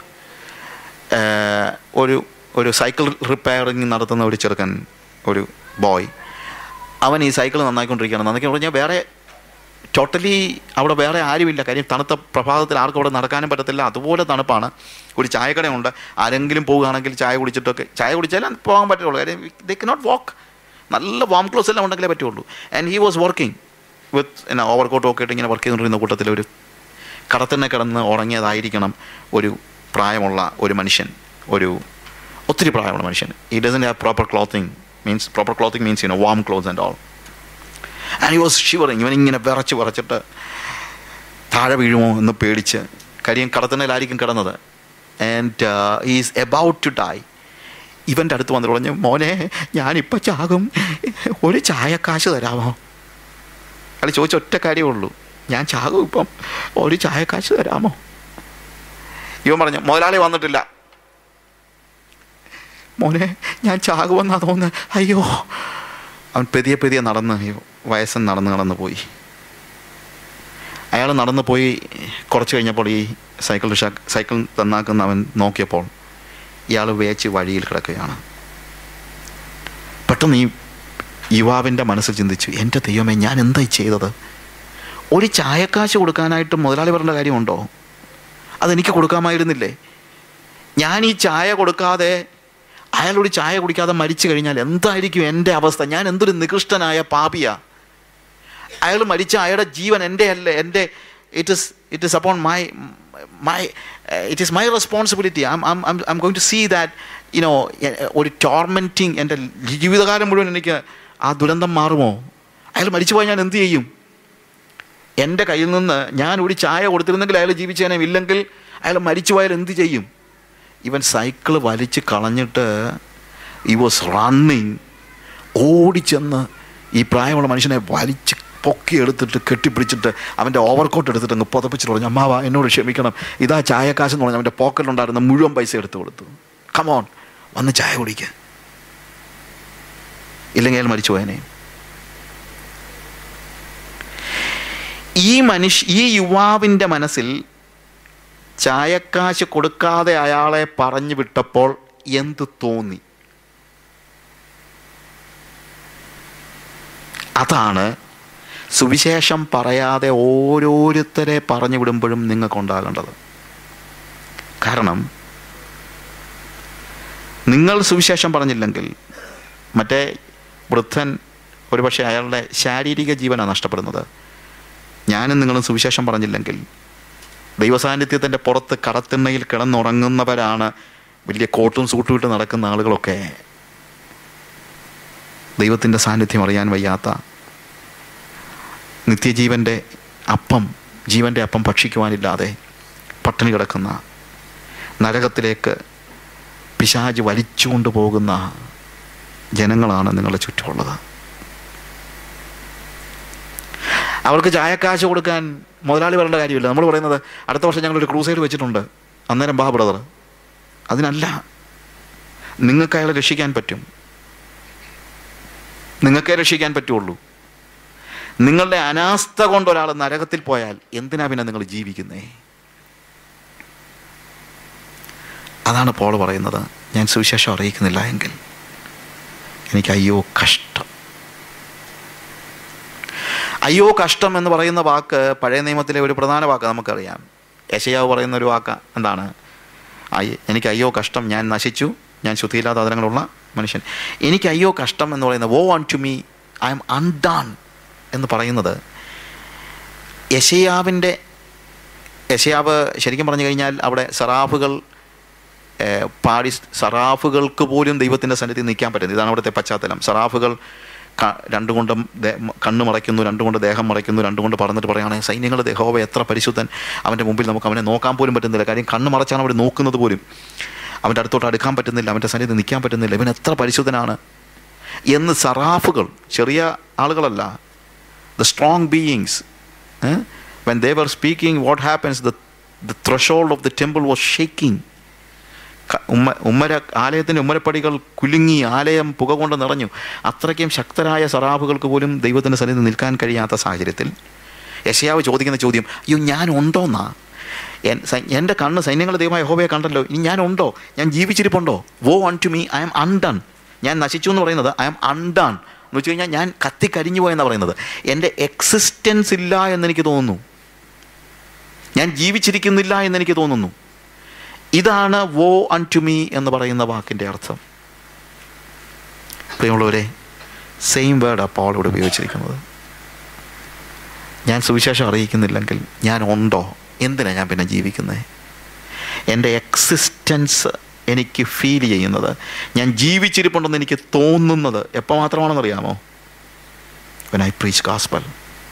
Speaker 1: ഒരു ഒരു സൈക്കിൾ റിപ്പയറിങ് നടത്തുന്ന ഒരു ചെറുക്കൻ ഒരു ബോയ് അവൻ ഈ സൈക്കിൾ നന്നായിക്കൊണ്ടിരിക്കുകയാണ് നന്നാക്കി പറഞ്ഞാൽ വേറെ ടോട്ടലി അവിടെ വേറെ ആരുമില്ല കാര്യം തണുത്ത പ്രഭാതത്തിൽ ആർക്കും അവിടെ നടക്കാനും പറ്റത്തില്ല അതുപോലെ തണുപ്പാണ് ഒരു ചായക്കടയുണ്ട് ആരെങ്കിലും പോവുകയാണെങ്കിൽ ചായ കുടിച്ചിട്ടൊക്കെ ചായ കുടിച്ചാലേ പോകാൻ പറ്റുള്ളൂ കാര്യം ദേ കനോട്ട് വാക്ക് നല്ല വാം ക്ലോസ് എല്ലാം ഉണ്ടെങ്കിലേ പറ്റുള്ളൂ and he was working with എന്നാ ഓവർ കോട്ട് ഒക്കെ ഇട്ട് ഇങ്ങനെ വർക്ക് ചെയ്തുകൊണ്ടിരുന്ന കൂട്ടത്തിൽ ഒരു കടത്തന്നെ കിടന്ന് ഉറങ്ങിയതായിരിക്കണം ഒരു പ്രായമുള്ള ഒരു മനുഷ്യൻ ഒരു ഒത്തിരി പ്രായമുള്ള മനുഷ്യൻ ഈ doesn't have proper clothing means proper clothing means you know warm cloth and all and he was shivering ഇവനിങ്ങനെ വിറച്ച് വിറച്ചിട്ട് താഴെ വീഴുമോ എന്ന് പേടിച്ച് കാര്യം കടത്തണയിലായിരിക്കും കിടന്നത് and is about to die ഇവൻ്റെ അടുത്ത് വന്നിട്ട് പറഞ്ഞു മോനെ ഞാനിപ്പോൾ ചാകും ഒരു ചായക്കാശ് തരാമോ അയാൾ ചോദിച്ച ഒറ്റ കാര്യമേ ഉള്ളൂ ഞാൻ ചാകും ഇപ്പം ഒരു ചായക്കാശ് തരാമോ ഇവൻ പറഞ്ഞു മുതലാളി വന്നിട്ടില്ല മോനെ ഞാൻ ചാകുമെന്നാ തോന്നുന്നത് അയ്യോ അവൻ പെതിയെ പെതിയെ നടന്ന് അയ്യോ വയസ്സൻ നടന്ന് നടന്ന് പോയി അയാൾ നടന്നു പോയി കുറച്ച് കഴിഞ്ഞപ്പോൾ ഈ സൈക്കിൾ റിക്ഷ സൈക്കിൾ തന്നാക്കുന്ന അവൻ നോക്കിയപ്പോൾ ഇയാൾ വേച്ച് വഴിയിൽ കിടക്കുകയാണ് പെട്ടെന്ന് ഈ യുവാവിൻ്റെ മനസ്സിൽ ചിന്തിച്ചു എൻ്റെ ദൈവമേ ഞാൻ എന്തായി ചെയ്തത് ഒരു ചായക്കാശ് കൊടുക്കാനായിട്ട് മുതലാളി പറഞ്ഞ കാര്യമുണ്ടോ അതെനിക്ക് കൊടുക്കാമായിരുന്നില്ലേ ഞാൻ ഈ ചായ കൊടുക്കാതെ അയാളൊരു ചായ കുടിക്കാതെ മരിച്ചു കഴിഞ്ഞാൽ എന്തായിരിക്കും എൻ്റെ അവസ്ഥ ഞാൻ എന്തൊരു നികൃഷ്ടനായ പാപിയാ അയാൾ മരിച്ച അയാളുടെ ജീവൻ എൻ്റെ അല്ല എൻ്റെ it is it is upon my my it is my responsibility I'm I'm I'm going to see that you know ഒരു ടോർമെൻറ്റിങ് എൻ്റെ ജീവിതകാലം മുഴുവൻ എനിക്ക് ആ ദുരന്തം മാറുമോ അയാൾ മരിച്ചു പോയാൽ ഞാൻ എന്ത് ചെയ്യും എൻ്റെ കയ്യിൽ നിന്ന് ഞാൻ ഒരു ചായ കൊടുത്തിരുന്നെങ്കിൽ അയാൾ ജീവിച്ചേനെ ഇല്ലെങ്കിൽ അയാൾ മരിച്ചു പോയാൽ എന്ത് ചെയ്യും ഇവൻ സൈക്കിൾ വലിച്ച് കളഞ്ഞിട്ട് ഈ വാസ് റണ്ണിങ് ഓടിച്ചെന്ന് ഈ പ്രായമുള്ള മനുഷ്യനെ വലിച്ച് പൊക്കി എടുത്തിട്ട് കെട്ടിപ്പിടിച്ചിട്ട് അവൻ്റെ ഓവർകോട്ട് എടുത്തിട്ട് അങ്ങ് പുതപ്പിച്ചിട്ട് പറഞ്ഞു അമ്മാവ എന്നോട് ക്ഷമിക്കണം ഇതാ ചായക്കാശ് എന്ന് പറഞ്ഞാൽ അവൻ്റെ പോക്കറ്റിലുണ്ടായിരുന്ന മുഴുവൻ പൈസ എടുത്തു കൊടുത്തു കമോൺ വന്ന് ചായ കുടിക്കുക ഇല്ലെങ്കിൽ അയാൾ മരിച്ചു പോയനെ ഈ മനുഷ്യ ഈ യുവാവിൻ്റെ മനസ്സിൽ ചായക്കാശ് കൊടുക്കാതെ അയാളെ പറഞ്ഞു വിട്ടപ്പോൾ എന്ത് തോന്നി അതാണ് സുവിശേഷം പറയാതെ ഓരോരുത്തരെ പറഞ്ഞു വിടുമ്പോഴും നിങ്ങൾക്കുണ്ടാകേണ്ടത് കാരണം നിങ്ങൾ സുവിശേഷം പറഞ്ഞില്ലെങ്കിൽ മറ്റേ വൃദ്ധൻ ഒരുപക്ഷെ അയാളുടെ ശാരീരിക ജീവനാണ് നഷ്ടപ്പെടുന്നത് ഞാനും നിങ്ങളും സുവിശേഷം പറഞ്ഞില്ലെങ്കിൽ ദൈവസാന്നിധ്യത്തിൻ്റെ പുറത്ത് കടത്തിണ്ണയിൽ കിടന്നുറങ്ങുന്നവരാണ് വലിയ കോട്ടും സൂട്ടും ഇട്ട് നടക്കുന്ന ആളുകളൊക്കെ ദൈവത്തിൻ്റെ സാന്നിധ്യം അറിയാൻ വയ്യാത്ത നിത്യജീവൻ്റെ അപ്പം ജീവൻ്റെ അപ്പം ഭക്ഷിക്കുവാനില്ലാതെ പട്ടിണി കിടക്കുന്ന നരകത്തിലേക്ക് പിശാജ് വലിച്ചുകൊണ്ട് പോകുന്ന ജനങ്ങളാണ് നിങ്ങളുടെ ചുറ്റുമുള്ളത് അവർക്ക് ചായക്കാശ് കൊടുക്കാൻ മുതലാളി പറയേണ്ട കാര്യമില്ല നമ്മൾ പറയുന്നത് അടുത്ത വർഷം ഞങ്ങളൊരു ക്രൂസൈഡ് വെച്ചിട്ടുണ്ട് അന്നേരം ബാ ബ്രദർ അതിനല്ല നിങ്ങൾക്ക് അയാളെ രക്ഷിക്കാൻ പറ്റും നിങ്ങൾക്കേ രക്ഷിക്കാൻ പറ്റുള്ളൂ നിങ്ങളുടെ അനാസ്ഥ കൊണ്ട് ഒരാൾ നരകത്തിൽ പോയാൽ എന്തിനാ പിന്നെ നിങ്ങൾ ജീവിക്കുന്നേ അതാണ് പോൾ പറയുന്നത് ഞാൻ സുവിശേഷം അറിയിക്കുന്നില്ല എങ്കിൽ എനിക്ക് അയ്യോ കഷ്ടം അയ്യോ കഷ്ടം എന്ന് പറയുന്ന വാക്ക് പഴയ നിയമത്തിലെ ഒരു പ്രധാന വാക്ക് നമുക്കറിയാം യശയാവ് പറയുന്ന ഒരു വാക്ക് എന്താണ് അയ്യ എനിക്ക് അയ്യോ കഷ്ടം ഞാൻ നശിച്ചു ഞാൻ ശുദ്ധിയില്ലാത്ത അതിരങ്ങളുള്ള മനുഷ്യൻ എനിക്ക് അയ്യോ കഷ്ടം എന്ന് പറയുന്നത് woe unto me I M undone എന്ന് പറയുന്നത് യശയാവിൻ്റെ യശയാവ് ശരിക്കും പറഞ്ഞു കഴിഞ്ഞാൽ അവിടെ സറാഫുകൾ ഏഹ്, പാടി സറാഫുകൾക്ക് പോലും ദൈവത്തിൻ്റെ സന്നിധി നിൽക്കാൻ പറ്റുന്നത് ഇതാണ് അവിടുത്തെ പശ്ചാത്തലം സറാഫുകൾ ക- രണ്ടുകൊണ്ടും ദേ- കണ്ണ് മറയ്ക്കുന്നു രണ്ടുകൊണ്ട് ദേഹം മറയ്ക്കുന്നു രണ്ടുകൊണ്ട് പറഞ്ഞിട്ട് പറയുകയാണെങ്കിൽ സൈന്യങ്ങളുടെ ദേഹോവ എത്ര പരിശുദ്ധൻ അവൻ്റെ മുമ്പിൽ നമുക്ക് അവനെ നോക്കാൻ പോലും പറ്റുന്നില്ല കാര്യം കണ്ണ് മറച്ചാണ് അവിടെ നോക്കുന്നത് പോലും അവൻ്റെ അടുത്തോട്ട് അടുക്കാൻ പറ്റുന്നില്ല അവൻ്റെ സന്നിധി നിൽക്കാൻ പറ്റുന്നില്ല ഇവൻ എത്ര പരിശുദ്ധനാണ് എന്ന് സറാഫുകൾ ചെറിയ ആളുകളല്ല the strong beings eh, when they were speaking what happens the the threshold of the temple was shaking ക- ഉമ്മ ഉമ്മര ആലയത്തിൻ്റെ ഉമ്മരപ്പടികൾ കുലുങ്ങി ആലയം പുക കൊണ്ട് നിറഞ്ഞു അത്രയ്ക്കും ശക്തരായ സറാബുകൾക്ക് പോലും ദൈവത്തിൻ്റെ സന്നിധി നിൽക്കാൻ കഴിയാത്ത സാഹചര്യത്തിൽ യശയാവ് ചോദിക്കുന്ന ചോദ്യം അയ്യോ ഞാൻ ഉണ്ടോന്നാ എൻ- സൈ- എൻ്റെ കണ്ണ് സൈന്യങ്ങളുടെ ദൈവമായ ഹോബയെ കണ്ടല്ലോ ഇനി ഞാൻ ഉണ്ടോ ഞാൻ ജീവിച്ചിരിപ്പുണ്ടോ woe unto me I M undone ഞാൻ നശിച്ചു എന്ന് പറയുന്നത് ഐ എം അൺഡൺ എന്ന് വെച്ച് കഴിഞ്ഞാൽ ഞാൻ കത്തിക്കരിഞ്ഞു പോയെന്നാണ് പറയുന്നത് എൻ്റെ എക്സിസ്റ്റൻസ് ഇല്ല എന്നെനിക്ക് തോന്നുന്നു ഞാൻ ജീവിച്ചിരിക്കുന്നില്ല എന്നെനിക്ക് തോന്നുന്നു ഇതാണ് വോ അൺ ടു മീ എന്ന് പറയുന്ന വാക്കിൻ്റെ അർത്ഥം പ്രിയമുള്ളവരെ സെയിം വേർഡാണ് പോൾ ഇവിടെ ഉപയോഗിച്ചിരിക്കുന്നത് ഞാൻ സുവിശേഷം അറിയിക്കുന്നില്ലെങ്കിൽ ഞാൻ ഉണ്ടോ എന്തിനാണ് ഞാൻ പിന്നെ ജീവിക്കുന്നത് എൻ്റെ എക്സിസ്റ്റൻസ് എനിക്ക് ഫീൽ ചെയ്യുന്നത് ഞാൻ ജീവിച്ചിരിപ്പുണ്ടെന്ന് എനിക്ക് തോന്നുന്നത് എപ്പോൾ മാത്രമാണെന്ന് അറിയാമോ വെൻ ഐ പ്രീച്ച് ഗാസ്പൽ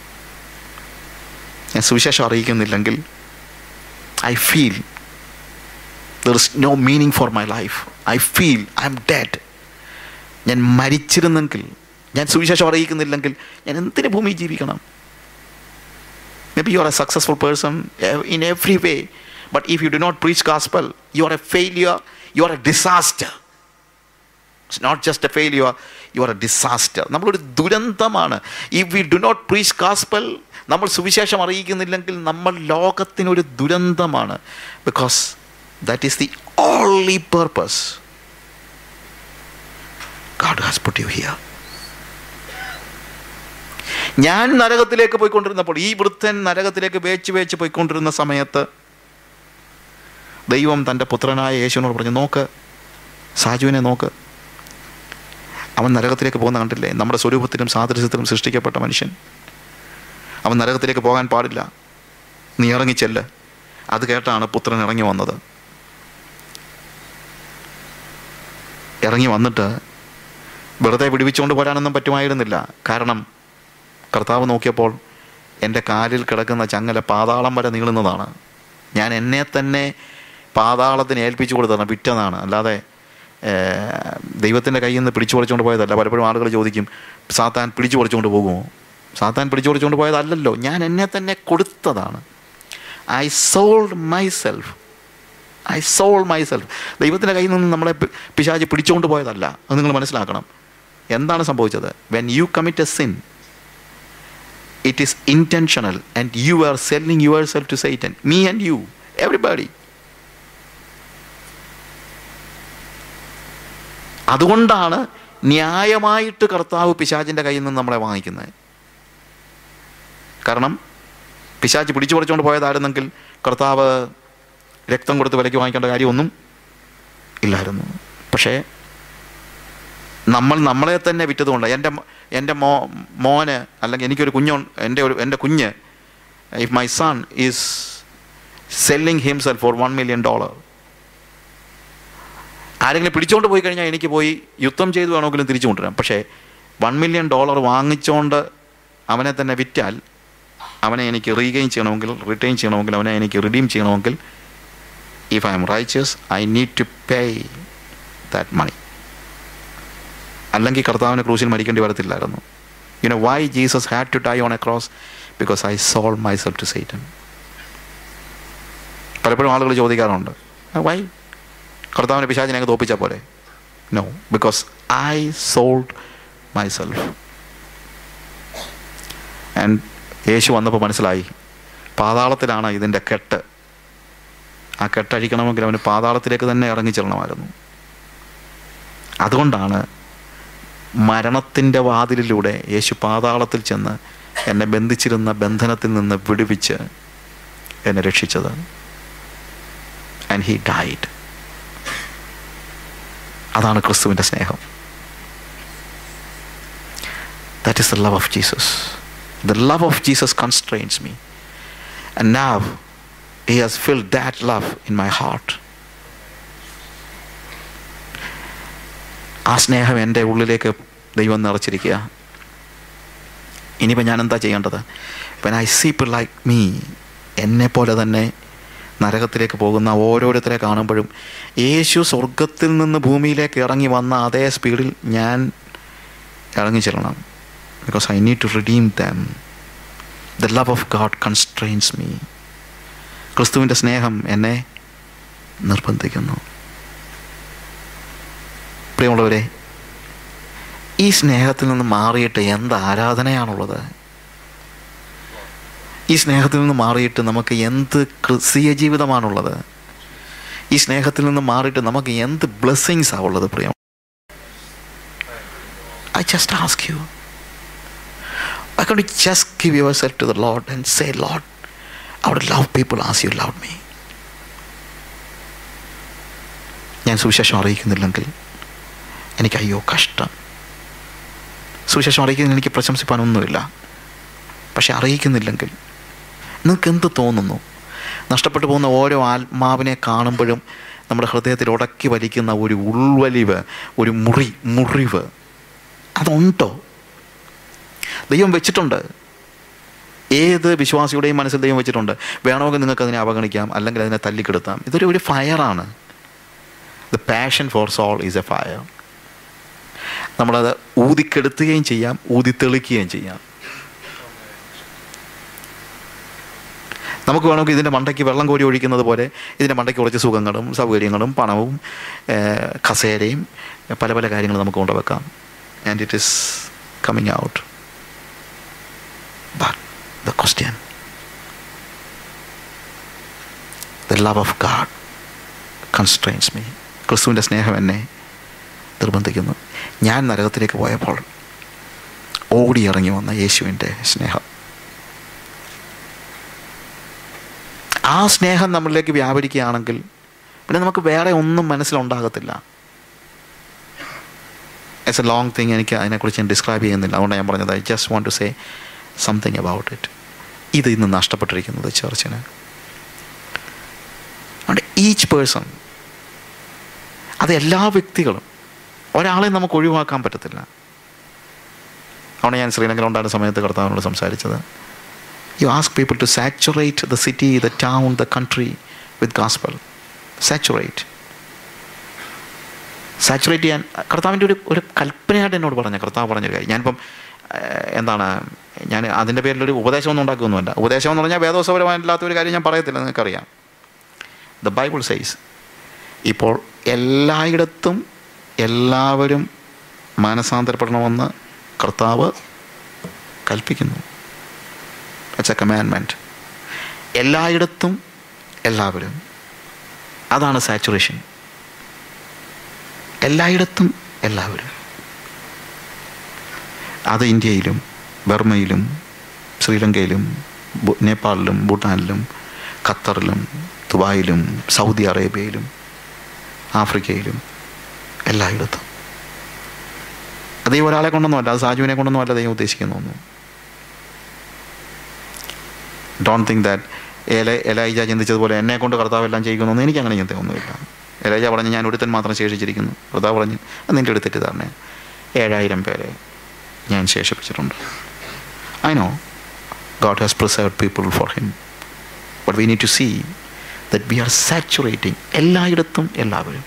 Speaker 1: ഞാൻ സുവിശേഷം അറിയിക്കുന്നില്ലെങ്കിൽ I feel there is no meaning for my life I feel I am dead ഞാൻ മരിച്ചിരുന്നെങ്കിൽ ഞാൻ സുവിശേഷം അറിയിക്കുന്നില്ലെങ്കിൽ ഞാൻ എന്തിന് ഭൂമി ജീവിക്കണം may be you are a successful person in every way but if you do not preach gospel you are a failure you are a disaster it's not just a failure you are a disaster നമ്മളൊരു ദുരന്തമാണ് if we do not preach gospel നമ്മൾ സുവിശേഷം അറിയിക്കുന്നില്ലെങ്കിൽ നമ്മൾ ലോകത്തിനൊരു ദുരന്തമാണ് because that is the only purpose God has put you here ഞാൻ നരകത്തിലേക്ക് പോയിക്കൊണ്ടിരുന്നപ്പോൾ ഈ വൃദ്ധൻ നരകത്തിലേക്ക് വേച്ച് വേച്ച് പോയിക്കൊണ്ടിരുന്ന സമയത്ത് ദൈവം തൻ്റെ പുത്രനായ യേശുവിനോട് പറഞ്ഞു നോക്ക് സാജുവിനെ നോക്ക് അവൻ നരകത്തിലേക്ക് പോകുന്ന കണ്ടില്ലേ നമ്മുടെ സ്വരൂപത്തിലും സാദൃശ്യത്തിലും സൃഷ്ടിക്കപ്പെട്ട മനുഷ്യൻ അവൻ നരകത്തിലേക്ക് പോകാൻ പാടില്ല നീ ഇറങ്ങിച്ചെല്ല് അത് കേട്ടാണ് പുത്രൻ ഇറങ്ങി വന്നത് ഇറങ്ങി വന്നിട്ട് വെറുതെ പിടിപ്പിച്ചുകൊണ്ട് പോരാനൊന്നും പറ്റുമായിരുന്നില്ല കാരണം കർത്താവ് നോക്കിയപ്പോൾ എൻ്റെ കാലിൽ കിടക്കുന്ന ചങ്ങല പാതാളം വരെ നീളുന്നതാണ് ഞാൻ എന്നെ തന്നെ പാതാളത്തിന് ഏൽപ്പിച്ചു കൊടുത്തതാണ് വിറ്റതാണ് അല്ലാതെ ദൈവത്തിൻ്റെ കയ്യിൽ നിന്ന് പിടിച്ചു പറിച്ചുകൊണ്ട് പോയതല്ല പലപ്പോഴും ആളുകൾ ചോദിക്കും സാത്താൻ പിടിച്ചു പറിച്ചുകൊണ്ട് പോകുമോ സാത്താൻ പിടിച്ചു പറിച്ചുകൊണ്ട് പോയതല്ലല്ലോ ഞാൻ എന്നെ തന്നെ കൊടുത്തതാണ് I sold myself I sold myself ദൈവത്തിൻ്റെ കയ്യിൽ നിന്ന് നമ്മളെ പി- പിശാച് പിടിച്ചുകൊണ്ട് പോയതല്ല അത് നിങ്ങൾ മനസ്സിലാക്കണം എന്താണ് സംഭവിച്ചത് when you commit a sin it is intentional and you are selling yourself to Satan me and you everybody അതുകൊണ്ടാണ് ന്യായമായിട്ട് കർത്താവ് പിശാചിൻ്റെ കയ്യിൽ നിന്ന് നമ്മളെ വാങ്ങിക്കുന്നത് കാരണം പിശാച് പിടിച്ചു പറിച്ചുകൊണ്ട് പോയതായിരുന്നെങ്കിൽ കർത്താവ് രക്തം കൊടുത്ത് വിലയ്ക്ക് വാങ്ങിക്കേണ്ട കാര്യമൊന്നും ഇല്ലായിരുന്നു പക്ഷേ നമ്മൾ നമ്മളെ തന്നെ വിറ്റതുകൊണ്ട് എൻ്റെ മോ- എൻ്റെ മോ മോന് അല്ലെങ്കിൽ എനിക്കൊരു കുഞ്ഞു എൻ്റെ ഒരു എൻ്റെ കുഞ്ഞ് if my son is selling himself for one million dollar ആരെങ്കിലും പിടിച്ചുകൊണ്ട് പോയി കഴിഞ്ഞാൽ എനിക്ക് പോയി യുദ്ധം ചെയ്ത് വേണമെങ്കിലും തിരിച്ചു കൊണ്ടുവരാം പക്ഷേ വൺ മില്യൺ ഡോളർ വാങ്ങിച്ചുകൊണ്ട് അവനെ തന്നെ വിറ്റാൽ അവനെ എനിക്ക് റീഗെയിൻ ചെയ്യണമെങ്കിൽ റിട്ടേൺ ചെയ്യണമെങ്കിൽ അവനെ എനിക്ക് റിഡീം ചെയ്യണമെങ്കിൽ if I am riches I need to pay that money അല്ലെങ്കിൽ കർത്താവിന് ക്രൂശിൽ മരിക്കേണ്ടി വരത്തില്ലായിരുന്നു you know why Jesus had to die on a cross because I sold myself to Satan പലപ്പോഴും ആളുകൾ ചോദിക്കാറുണ്ട് വൈ കർത്താവിനെ പിശാചിനെ തോപ്പിച്ചാൽ പോലെ no because I sold myself and യേശു വന്നപ്പോൾ മനസ്സിലായി പാതാളത്തിലാണ് ഇതിൻ്റെ കെട്ട് ആ കെട്ടഴിക്കണമെങ്കിൽ അവന് പാതാളത്തിലേക്ക് തന്നെ ഇറങ്ങി ചെല്ലണമായിരുന്നു അതുകൊണ്ടാണ് മരണത്തിൻ്റെ വാതിലിലൂടെ യേശു പാതാളത്തിൽ ചെന്ന് എന്നെ ബന്ധിച്ചിരുന്ന ബന്ധനത്തിൽ നിന്ന് വിടുവിച്ച് എന്നെ രക്ഷിച്ചത് ആൻഡ് ഹി ഡൈഡ് അതാണ് ക്രിസ്തുവിൻ്റെ സ്നേഹം that is the love of Jesus the love of Jesus constrains me and now he has filled that love in my heart ആ സ്നേഹം എൻ്റെ ഉള്ളിലേക്ക് ദൈവം നിറച്ചിരിക്കുക ഇനിയിപ്പോൾ ഞാൻ എന്താ ചെയ്യേണ്ടത് when I see people like me എന്നെ പോലെ തന്നെ നരകത്തിലേക്ക് പോകുന്ന ഓരോരുത്തരെ കാണുമ്പോഴും യേശു സ്വർഗത്തിൽ നിന്ന് ഭൂമിയിലേക്ക് ഇറങ്ങി വന്ന അതേ സ്പീഡിൽ ഞാൻ ഇറങ്ങി ചെല്ലണം because I need to redeem them the love of God constrains me ക്രിസ്തുവിൻ്റെ സ്നേഹം എന്നെ നിർബന്ധിക്കുന്നു പ്രിയമുള്ളവരെ ഈ സ്നേഹത്തിൽ നിന്ന് മാറിയിട്ട് എന്ത് ആരാധനയാണുള്ളത് ഈ സ്നേഹത്തിൽ നിന്ന് മാറിയിട്ട് നമുക്ക് എന്ത് ക്രിസ്തീയ ജീവിതമാണുള്ളത് ഈ സ്നേഹത്തിൽ നിന്ന് മാറിയിട്ട് നമുക്ക് എന്ത് ബ്ലെസ്സിങ്സ് ആ ഉള്ളത് പ്രിയം I just ask you I can just give yourself to the Lord and say Lord I would love people as you love me ഞാൻ സുവിശേഷം അറിയിക്കുന്നില്ലെങ്കിൽ എനിക്ക് അയ്യോ കഷ്ടം സുവിശേഷം അറിയിക്കുന്നതിന് എനിക്ക് പ്രശംസിപ്പാനൊന്നുമില്ല പക്ഷെ അറിയിക്കുന്നില്ലെങ്കിൽ നിങ്ങൾക്ക് എന്ത് തോന്നുന്നു നഷ്ടപ്പെട്ടു പോകുന്ന ഓരോ ആത്മാവിനെ കാണുമ്പോഴും നമ്മുടെ ഹൃദയത്തിൽ ഉടക്കി വലിക്കുന്ന ഒരു ഉൾവലിവ് ഒരു മുറി മുറിവ് അതുണ്ടോ ദൈവം വെച്ചിട്ടുണ്ട് ഏത് വിശ്വാസിയുടെയും മനസ്സിൽ ദൈവം വെച്ചിട്ടുണ്ട് വേണമെങ്കിൽ നിങ്ങൾക്ക് അതിനെ അവഗണിക്കാം അല്ലെങ്കിൽ അതിനെ തല്ലിക്കെടുത്താം ഇതൊരു ഒരു ഫയറാണ് the passion for soul is a fire നമ്മളത് ഊതിക്കെടുത്തുകയും ചെയ്യാം ഊതി തെളിക്കുകയും ചെയ്യാം നമുക്ക് വേണമെങ്കിൽ ഇതിൻ്റെ മണ്ടയ്ക്ക് വെള്ളം കോരി ഒഴിക്കുന്നത് പോലെ ഇതിൻ്റെ മണ്ടയ്ക്ക് കുറച്ച് സുഖങ്ങളും സൗകര്യങ്ങളും പണവും ഏഹ്, കസേരയും പല പല കാര്യങ്ങളും നമുക്ക് കൊണ്ടുവെക്കാം and it is coming out but the question the love of God constrains me ക്രിസ്തുവിൻ്റെ സ്നേഹം എന്നെ നിർബന്ധിക്കുന്നു ഞാൻ നരകത്തിലേക്ക് പോയപ്പോൾ ഓടി ഇറങ്ങി വന്ന യേശുവിൻ്റെ സ്നേഹം ആ സ്നേഹം നമ്മളിലേക്ക് വ്യാപരിക്കുകയാണെങ്കിൽ പിന്നെ നമുക്ക് വേറെ ഒന്നും മനസ്സിലുണ്ടാകത്തില്ല ഇറ്റ്സ് എ ലോങ് തിങ് എനിക്ക് അതിനെക്കുറിച്ച് ഞാൻ ഡിസ്ക്രൈബ് ചെയ്യുന്നില്ല അതുകൊണ്ട് ഞാൻ പറഞ്ഞത് I just want to say something about it ഇത് ഇന്ന് നഷ്ടപ്പെട്ടിരിക്കുന്നത് ചർച്ചിന് അതുകൊണ്ട് ഈച്ച് പേഴ്സൺ അത് എല്ലാ വ്യക്തികളും ഒരാളെ നമുക്ക് ഒഴിവാക്കാൻ പറ്റത്തില്ല അതുകൊണ്ട് ഞാൻ ശ്രീലങ്കയിൽ ഉണ്ടായിരുന്ന സമയത്ത് കർത്താവിനോട് സംസാരിച്ചത് you ask people to saturate the city the town the country with gospel saturate saturate ചെയ്യാൻ കർത്താവിൻ്റെ ഒരു ഒരു കൽപ്പനയായിട്ട് എന്നോട് പറഞ്ഞ കർത്താവ് പറഞ്ഞ കാര്യം ഞാനിപ്പം ഏഹ്, എന്താണ് ഞാൻ അതിൻ്റെ പേരിലൊരു ഉപദേശമൊന്നും ഉണ്ടാക്കുകയൊന്നുമല്ല ഉപദേശം എന്ന് പറഞ്ഞാൽ വേദോസപരമായില്ലാത്ത ഒരു കാര്യം ഞാൻ പറയത്തില്ല നിങ്ങൾക്കറിയാം ദ ബൈബിൾ സൈസ് ഇപ്പോൾ എല്ലായിടത്തും എല്ലാവരും മാനസാന്തരപ്പെടണമെന്ന് കർത്താവ് കൽപ്പിക്കുന്നു ഇറ്റ്സ് എ കമാൻമെൻറ്റ് എല്ലായിടത്തും എല്ലാവരും അതാണ് സാച്ചുറേഷൻ എല്ലായിടത്തും എല്ലാവരും അത് ഇന്ത്യയിലും ബർമയിലും ശ്രീലങ്കയിലും ബു- നേപ്പാളിലും ഭൂട്ടാനിലും ഖത്തറിലും ദുബായിലും സൗദി അറേബ്യയിലും ആഫ്രിക്കയിലും എല്ലായിടത്തും അത് ഈ ഒരാളെ കൊണ്ടൊന്നുമല്ല അത് സാജുവിനെ കൊണ്ടൊന്നുമല്ല ദൈവം ഉദ്ദേശിക്കുന്നൊന്നും ഡോണ്ട് തിങ്ക് ദാറ്റ് എല എലൈജ ചിന്തിച്ചതുപോലെ എന്നെ കൊണ്ട് കർത്താവ് എല്ലാം ചെയ്യിക്കുന്നൊന്നും എനിക്ക് അങ്ങനെ ചിന്തയൊന്നുമില്ല എലൈജ പറഞ്ഞ് ഞാൻ ഒരുത്തൻ മാത്രം ശേഷിച്ചിരിക്കുന്നു കർത്താവ് പറഞ്ഞ് അത് നിൻ്റെ ഒരു തെറ്റിദ്ധാരണ ഏഴായിരം പേരെ ഞാൻ ശേഷിപ്പിച്ചിട്ടുണ്ട് I know God has preserved people for him but we need to see that we are saturating എല്ലായിടത്തും എല്ലാവരും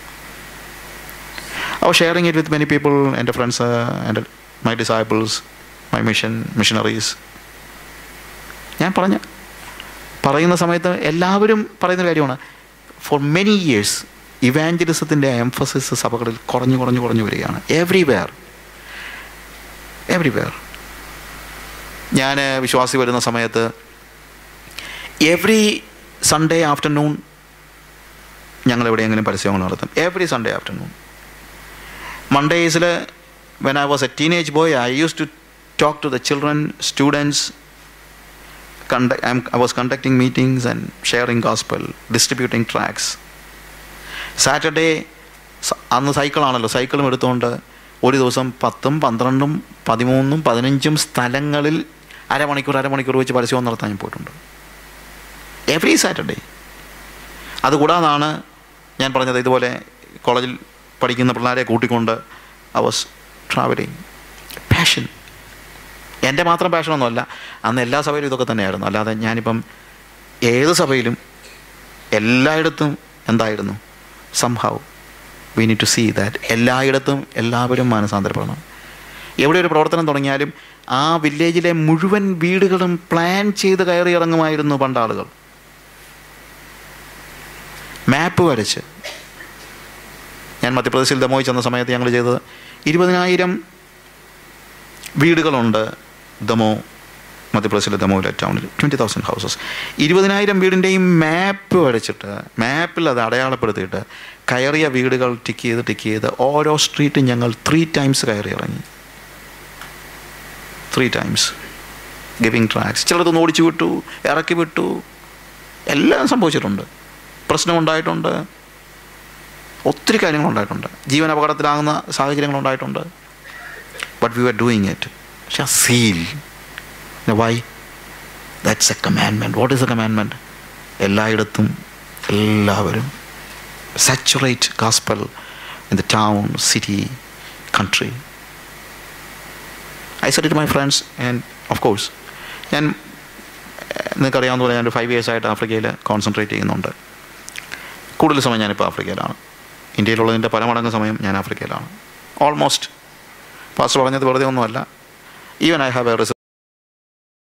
Speaker 1: I was sharing it with many people, എൻ്റെ ഫ്രണ്ട്സ് എൻ്റെ my disciples my mission missionaries ഞാൻ പറഞ്ഞ പറയുന്ന സമയത്ത് എല്ലാവരും പറയുന്ന കാര്യമാണ് ഫോർ മെനി ഇയേഴ്സ് ഇവാഞ്ചലിസത്തിൻ്റെ എംഫസിസ് സഭകളിൽ കുറഞ്ഞു കുറഞ്ഞു കുറഞ്ഞു വരികയാണ് എവ്രിവെയർ എവ്രിവെയർ ഞാൻ വിശ്വാസി വരുന്ന സമയത്ത് എവറി സൺഡേ ആഫ്റ്റർനൂൺ ഞങ്ങൾ എവിടെയെങ്കിലും പരസ്യങ്ങൾ നടത്തും എവറി സൺഡേ ആഫ്റ്റർനൂൺ മൺഡേസിൽ when I was a teenage boy I use to talk to the children students conduct, I'm, I was conducting meetings and sharing gospel, distributing tracts. Saturday അന്ന് സൈക്കിളാണല്ലോ സൈക്കിളും എടുത്തുകൊണ്ട് ഒരു ദിവസം പത്തും പന്ത്രണ്ടും പതിമൂന്നും പതിനഞ്ചും സ്ഥലങ്ങളിൽ അരമണിക്കൂർ അരമണിക്കൂർ വെച്ച് പരസ്യം നടത്താൻ ഞാൻ പോയിട്ടുണ്ട് എവറി സാറ്റർഡേ അതുകൂടാതാണ് ഞാൻ പറഞ്ഞത് ഇതുപോലെ കോളേജിൽ പഠിക്കുന്ന പിള്ളേരെ കൂട്ടിക്കൊണ്ട് ഐ വാസ് ട്രാവലിങ് പാഷൻ എൻ്റെ മാത്രം പാഷനൊന്നുമല്ല അന്ന് എല്ലാ സഭയിലും ഇതൊക്കെ തന്നെയായിരുന്നു അല്ലാതെ ഞാനിപ്പം ഏത് സഭയിലും എല്ലായിടത്തും എന്തായിരുന്നു സംഭവ് we need to see that എല്ലായിടത്തും എല്ലാവരും മാനസാന്തരപ്പെടണം എവിടെ ഒരു പ്രവർത്തനം തുടങ്ങിയാലും ആ വില്ലേജിലെ മുഴുവൻ വീടുകളും പ്ലാൻ ചെയ്ത് കയറി ഇറങ്ങുമായിരുന്നു പണ്ടാളുകൾ മാപ്പ് വരച്ച് ഞാൻ മധ്യപ്രദേശിൽ ദമോയി ചെന്ന സമയത്ത് ഞങ്ങൾ ചെയ്തത് ഇരുപതിനായിരം വീടുകളുണ്ട് ദമോ മധ്യപ്രദേശിലെ ദമോയിലെ ടൗണിൽ ട്വൻറ്റി തൗസൻഡ് ഹൗസസ് ഇരുപതിനായിരം വീടിൻ്റെയും മാപ്പ് വരച്ചിട്ട് മാപ്പിൽ അത് അടയാളപ്പെടുത്തിയിട്ട് കയറിയ വീടുകൾ ടിക്ക് ചെയ്ത് ടിക്ക് ചെയ്ത് ഓരോ സ്ട്രീറ്റും ഞങ്ങൾ ത്രീ ടൈംസ് കയറി ഇറങ്ങി ത്രീ ടൈംസ് ഗിവിങ് ട്രാക്സ് ചിലടത്തൊന്ന് ഓടിച്ചു വിട്ടു ഇറക്കി വിട്ടു എല്ലാം സംഭവിച്ചിട്ടുണ്ട് പ്രശ്നമുണ്ടായിട്ടുണ്ട് ഒത്തിരി കാര്യങ്ങളുണ്ടായിട്ടുണ്ട് ജീവൻ അപകടത്തിലാകുന്ന സാഹചര്യങ്ങളുണ്ടായിട്ടുണ്ട് but we were doing it. Just seal. Now, why? That's a commandment. What is a commandment? എല്ലായിടത്തും എല്ലാവരും saturate gospel in the town city country I set my friends and of course ഞാൻ നിങ്ങൾക്കറിയാവുന്ന പോലെ ഞാൻ ഫൈവ് ഇയേഴ്സ് ആയിട്ട് ആഫ്രിക്കയിൽ concentrate ചെയ്യുന്നുണ്ട് കൂടുതൽ സമയം ഞാനിപ്പോൾ ആഫ്രിക്കയിലാണ് ഇന്ത്യയിലുള്ളതിൻ്റെ പല മടങ്ങ് സമയം ഞാൻ ആഫ്രിക്കയിലാണ് ഓൾമോസ്റ്റ് പാസ്റ്റർ പറഞ്ഞത് വെറുതെ ഒന്നുമല്ല ഈവൻ ഐ ഹാവ് എ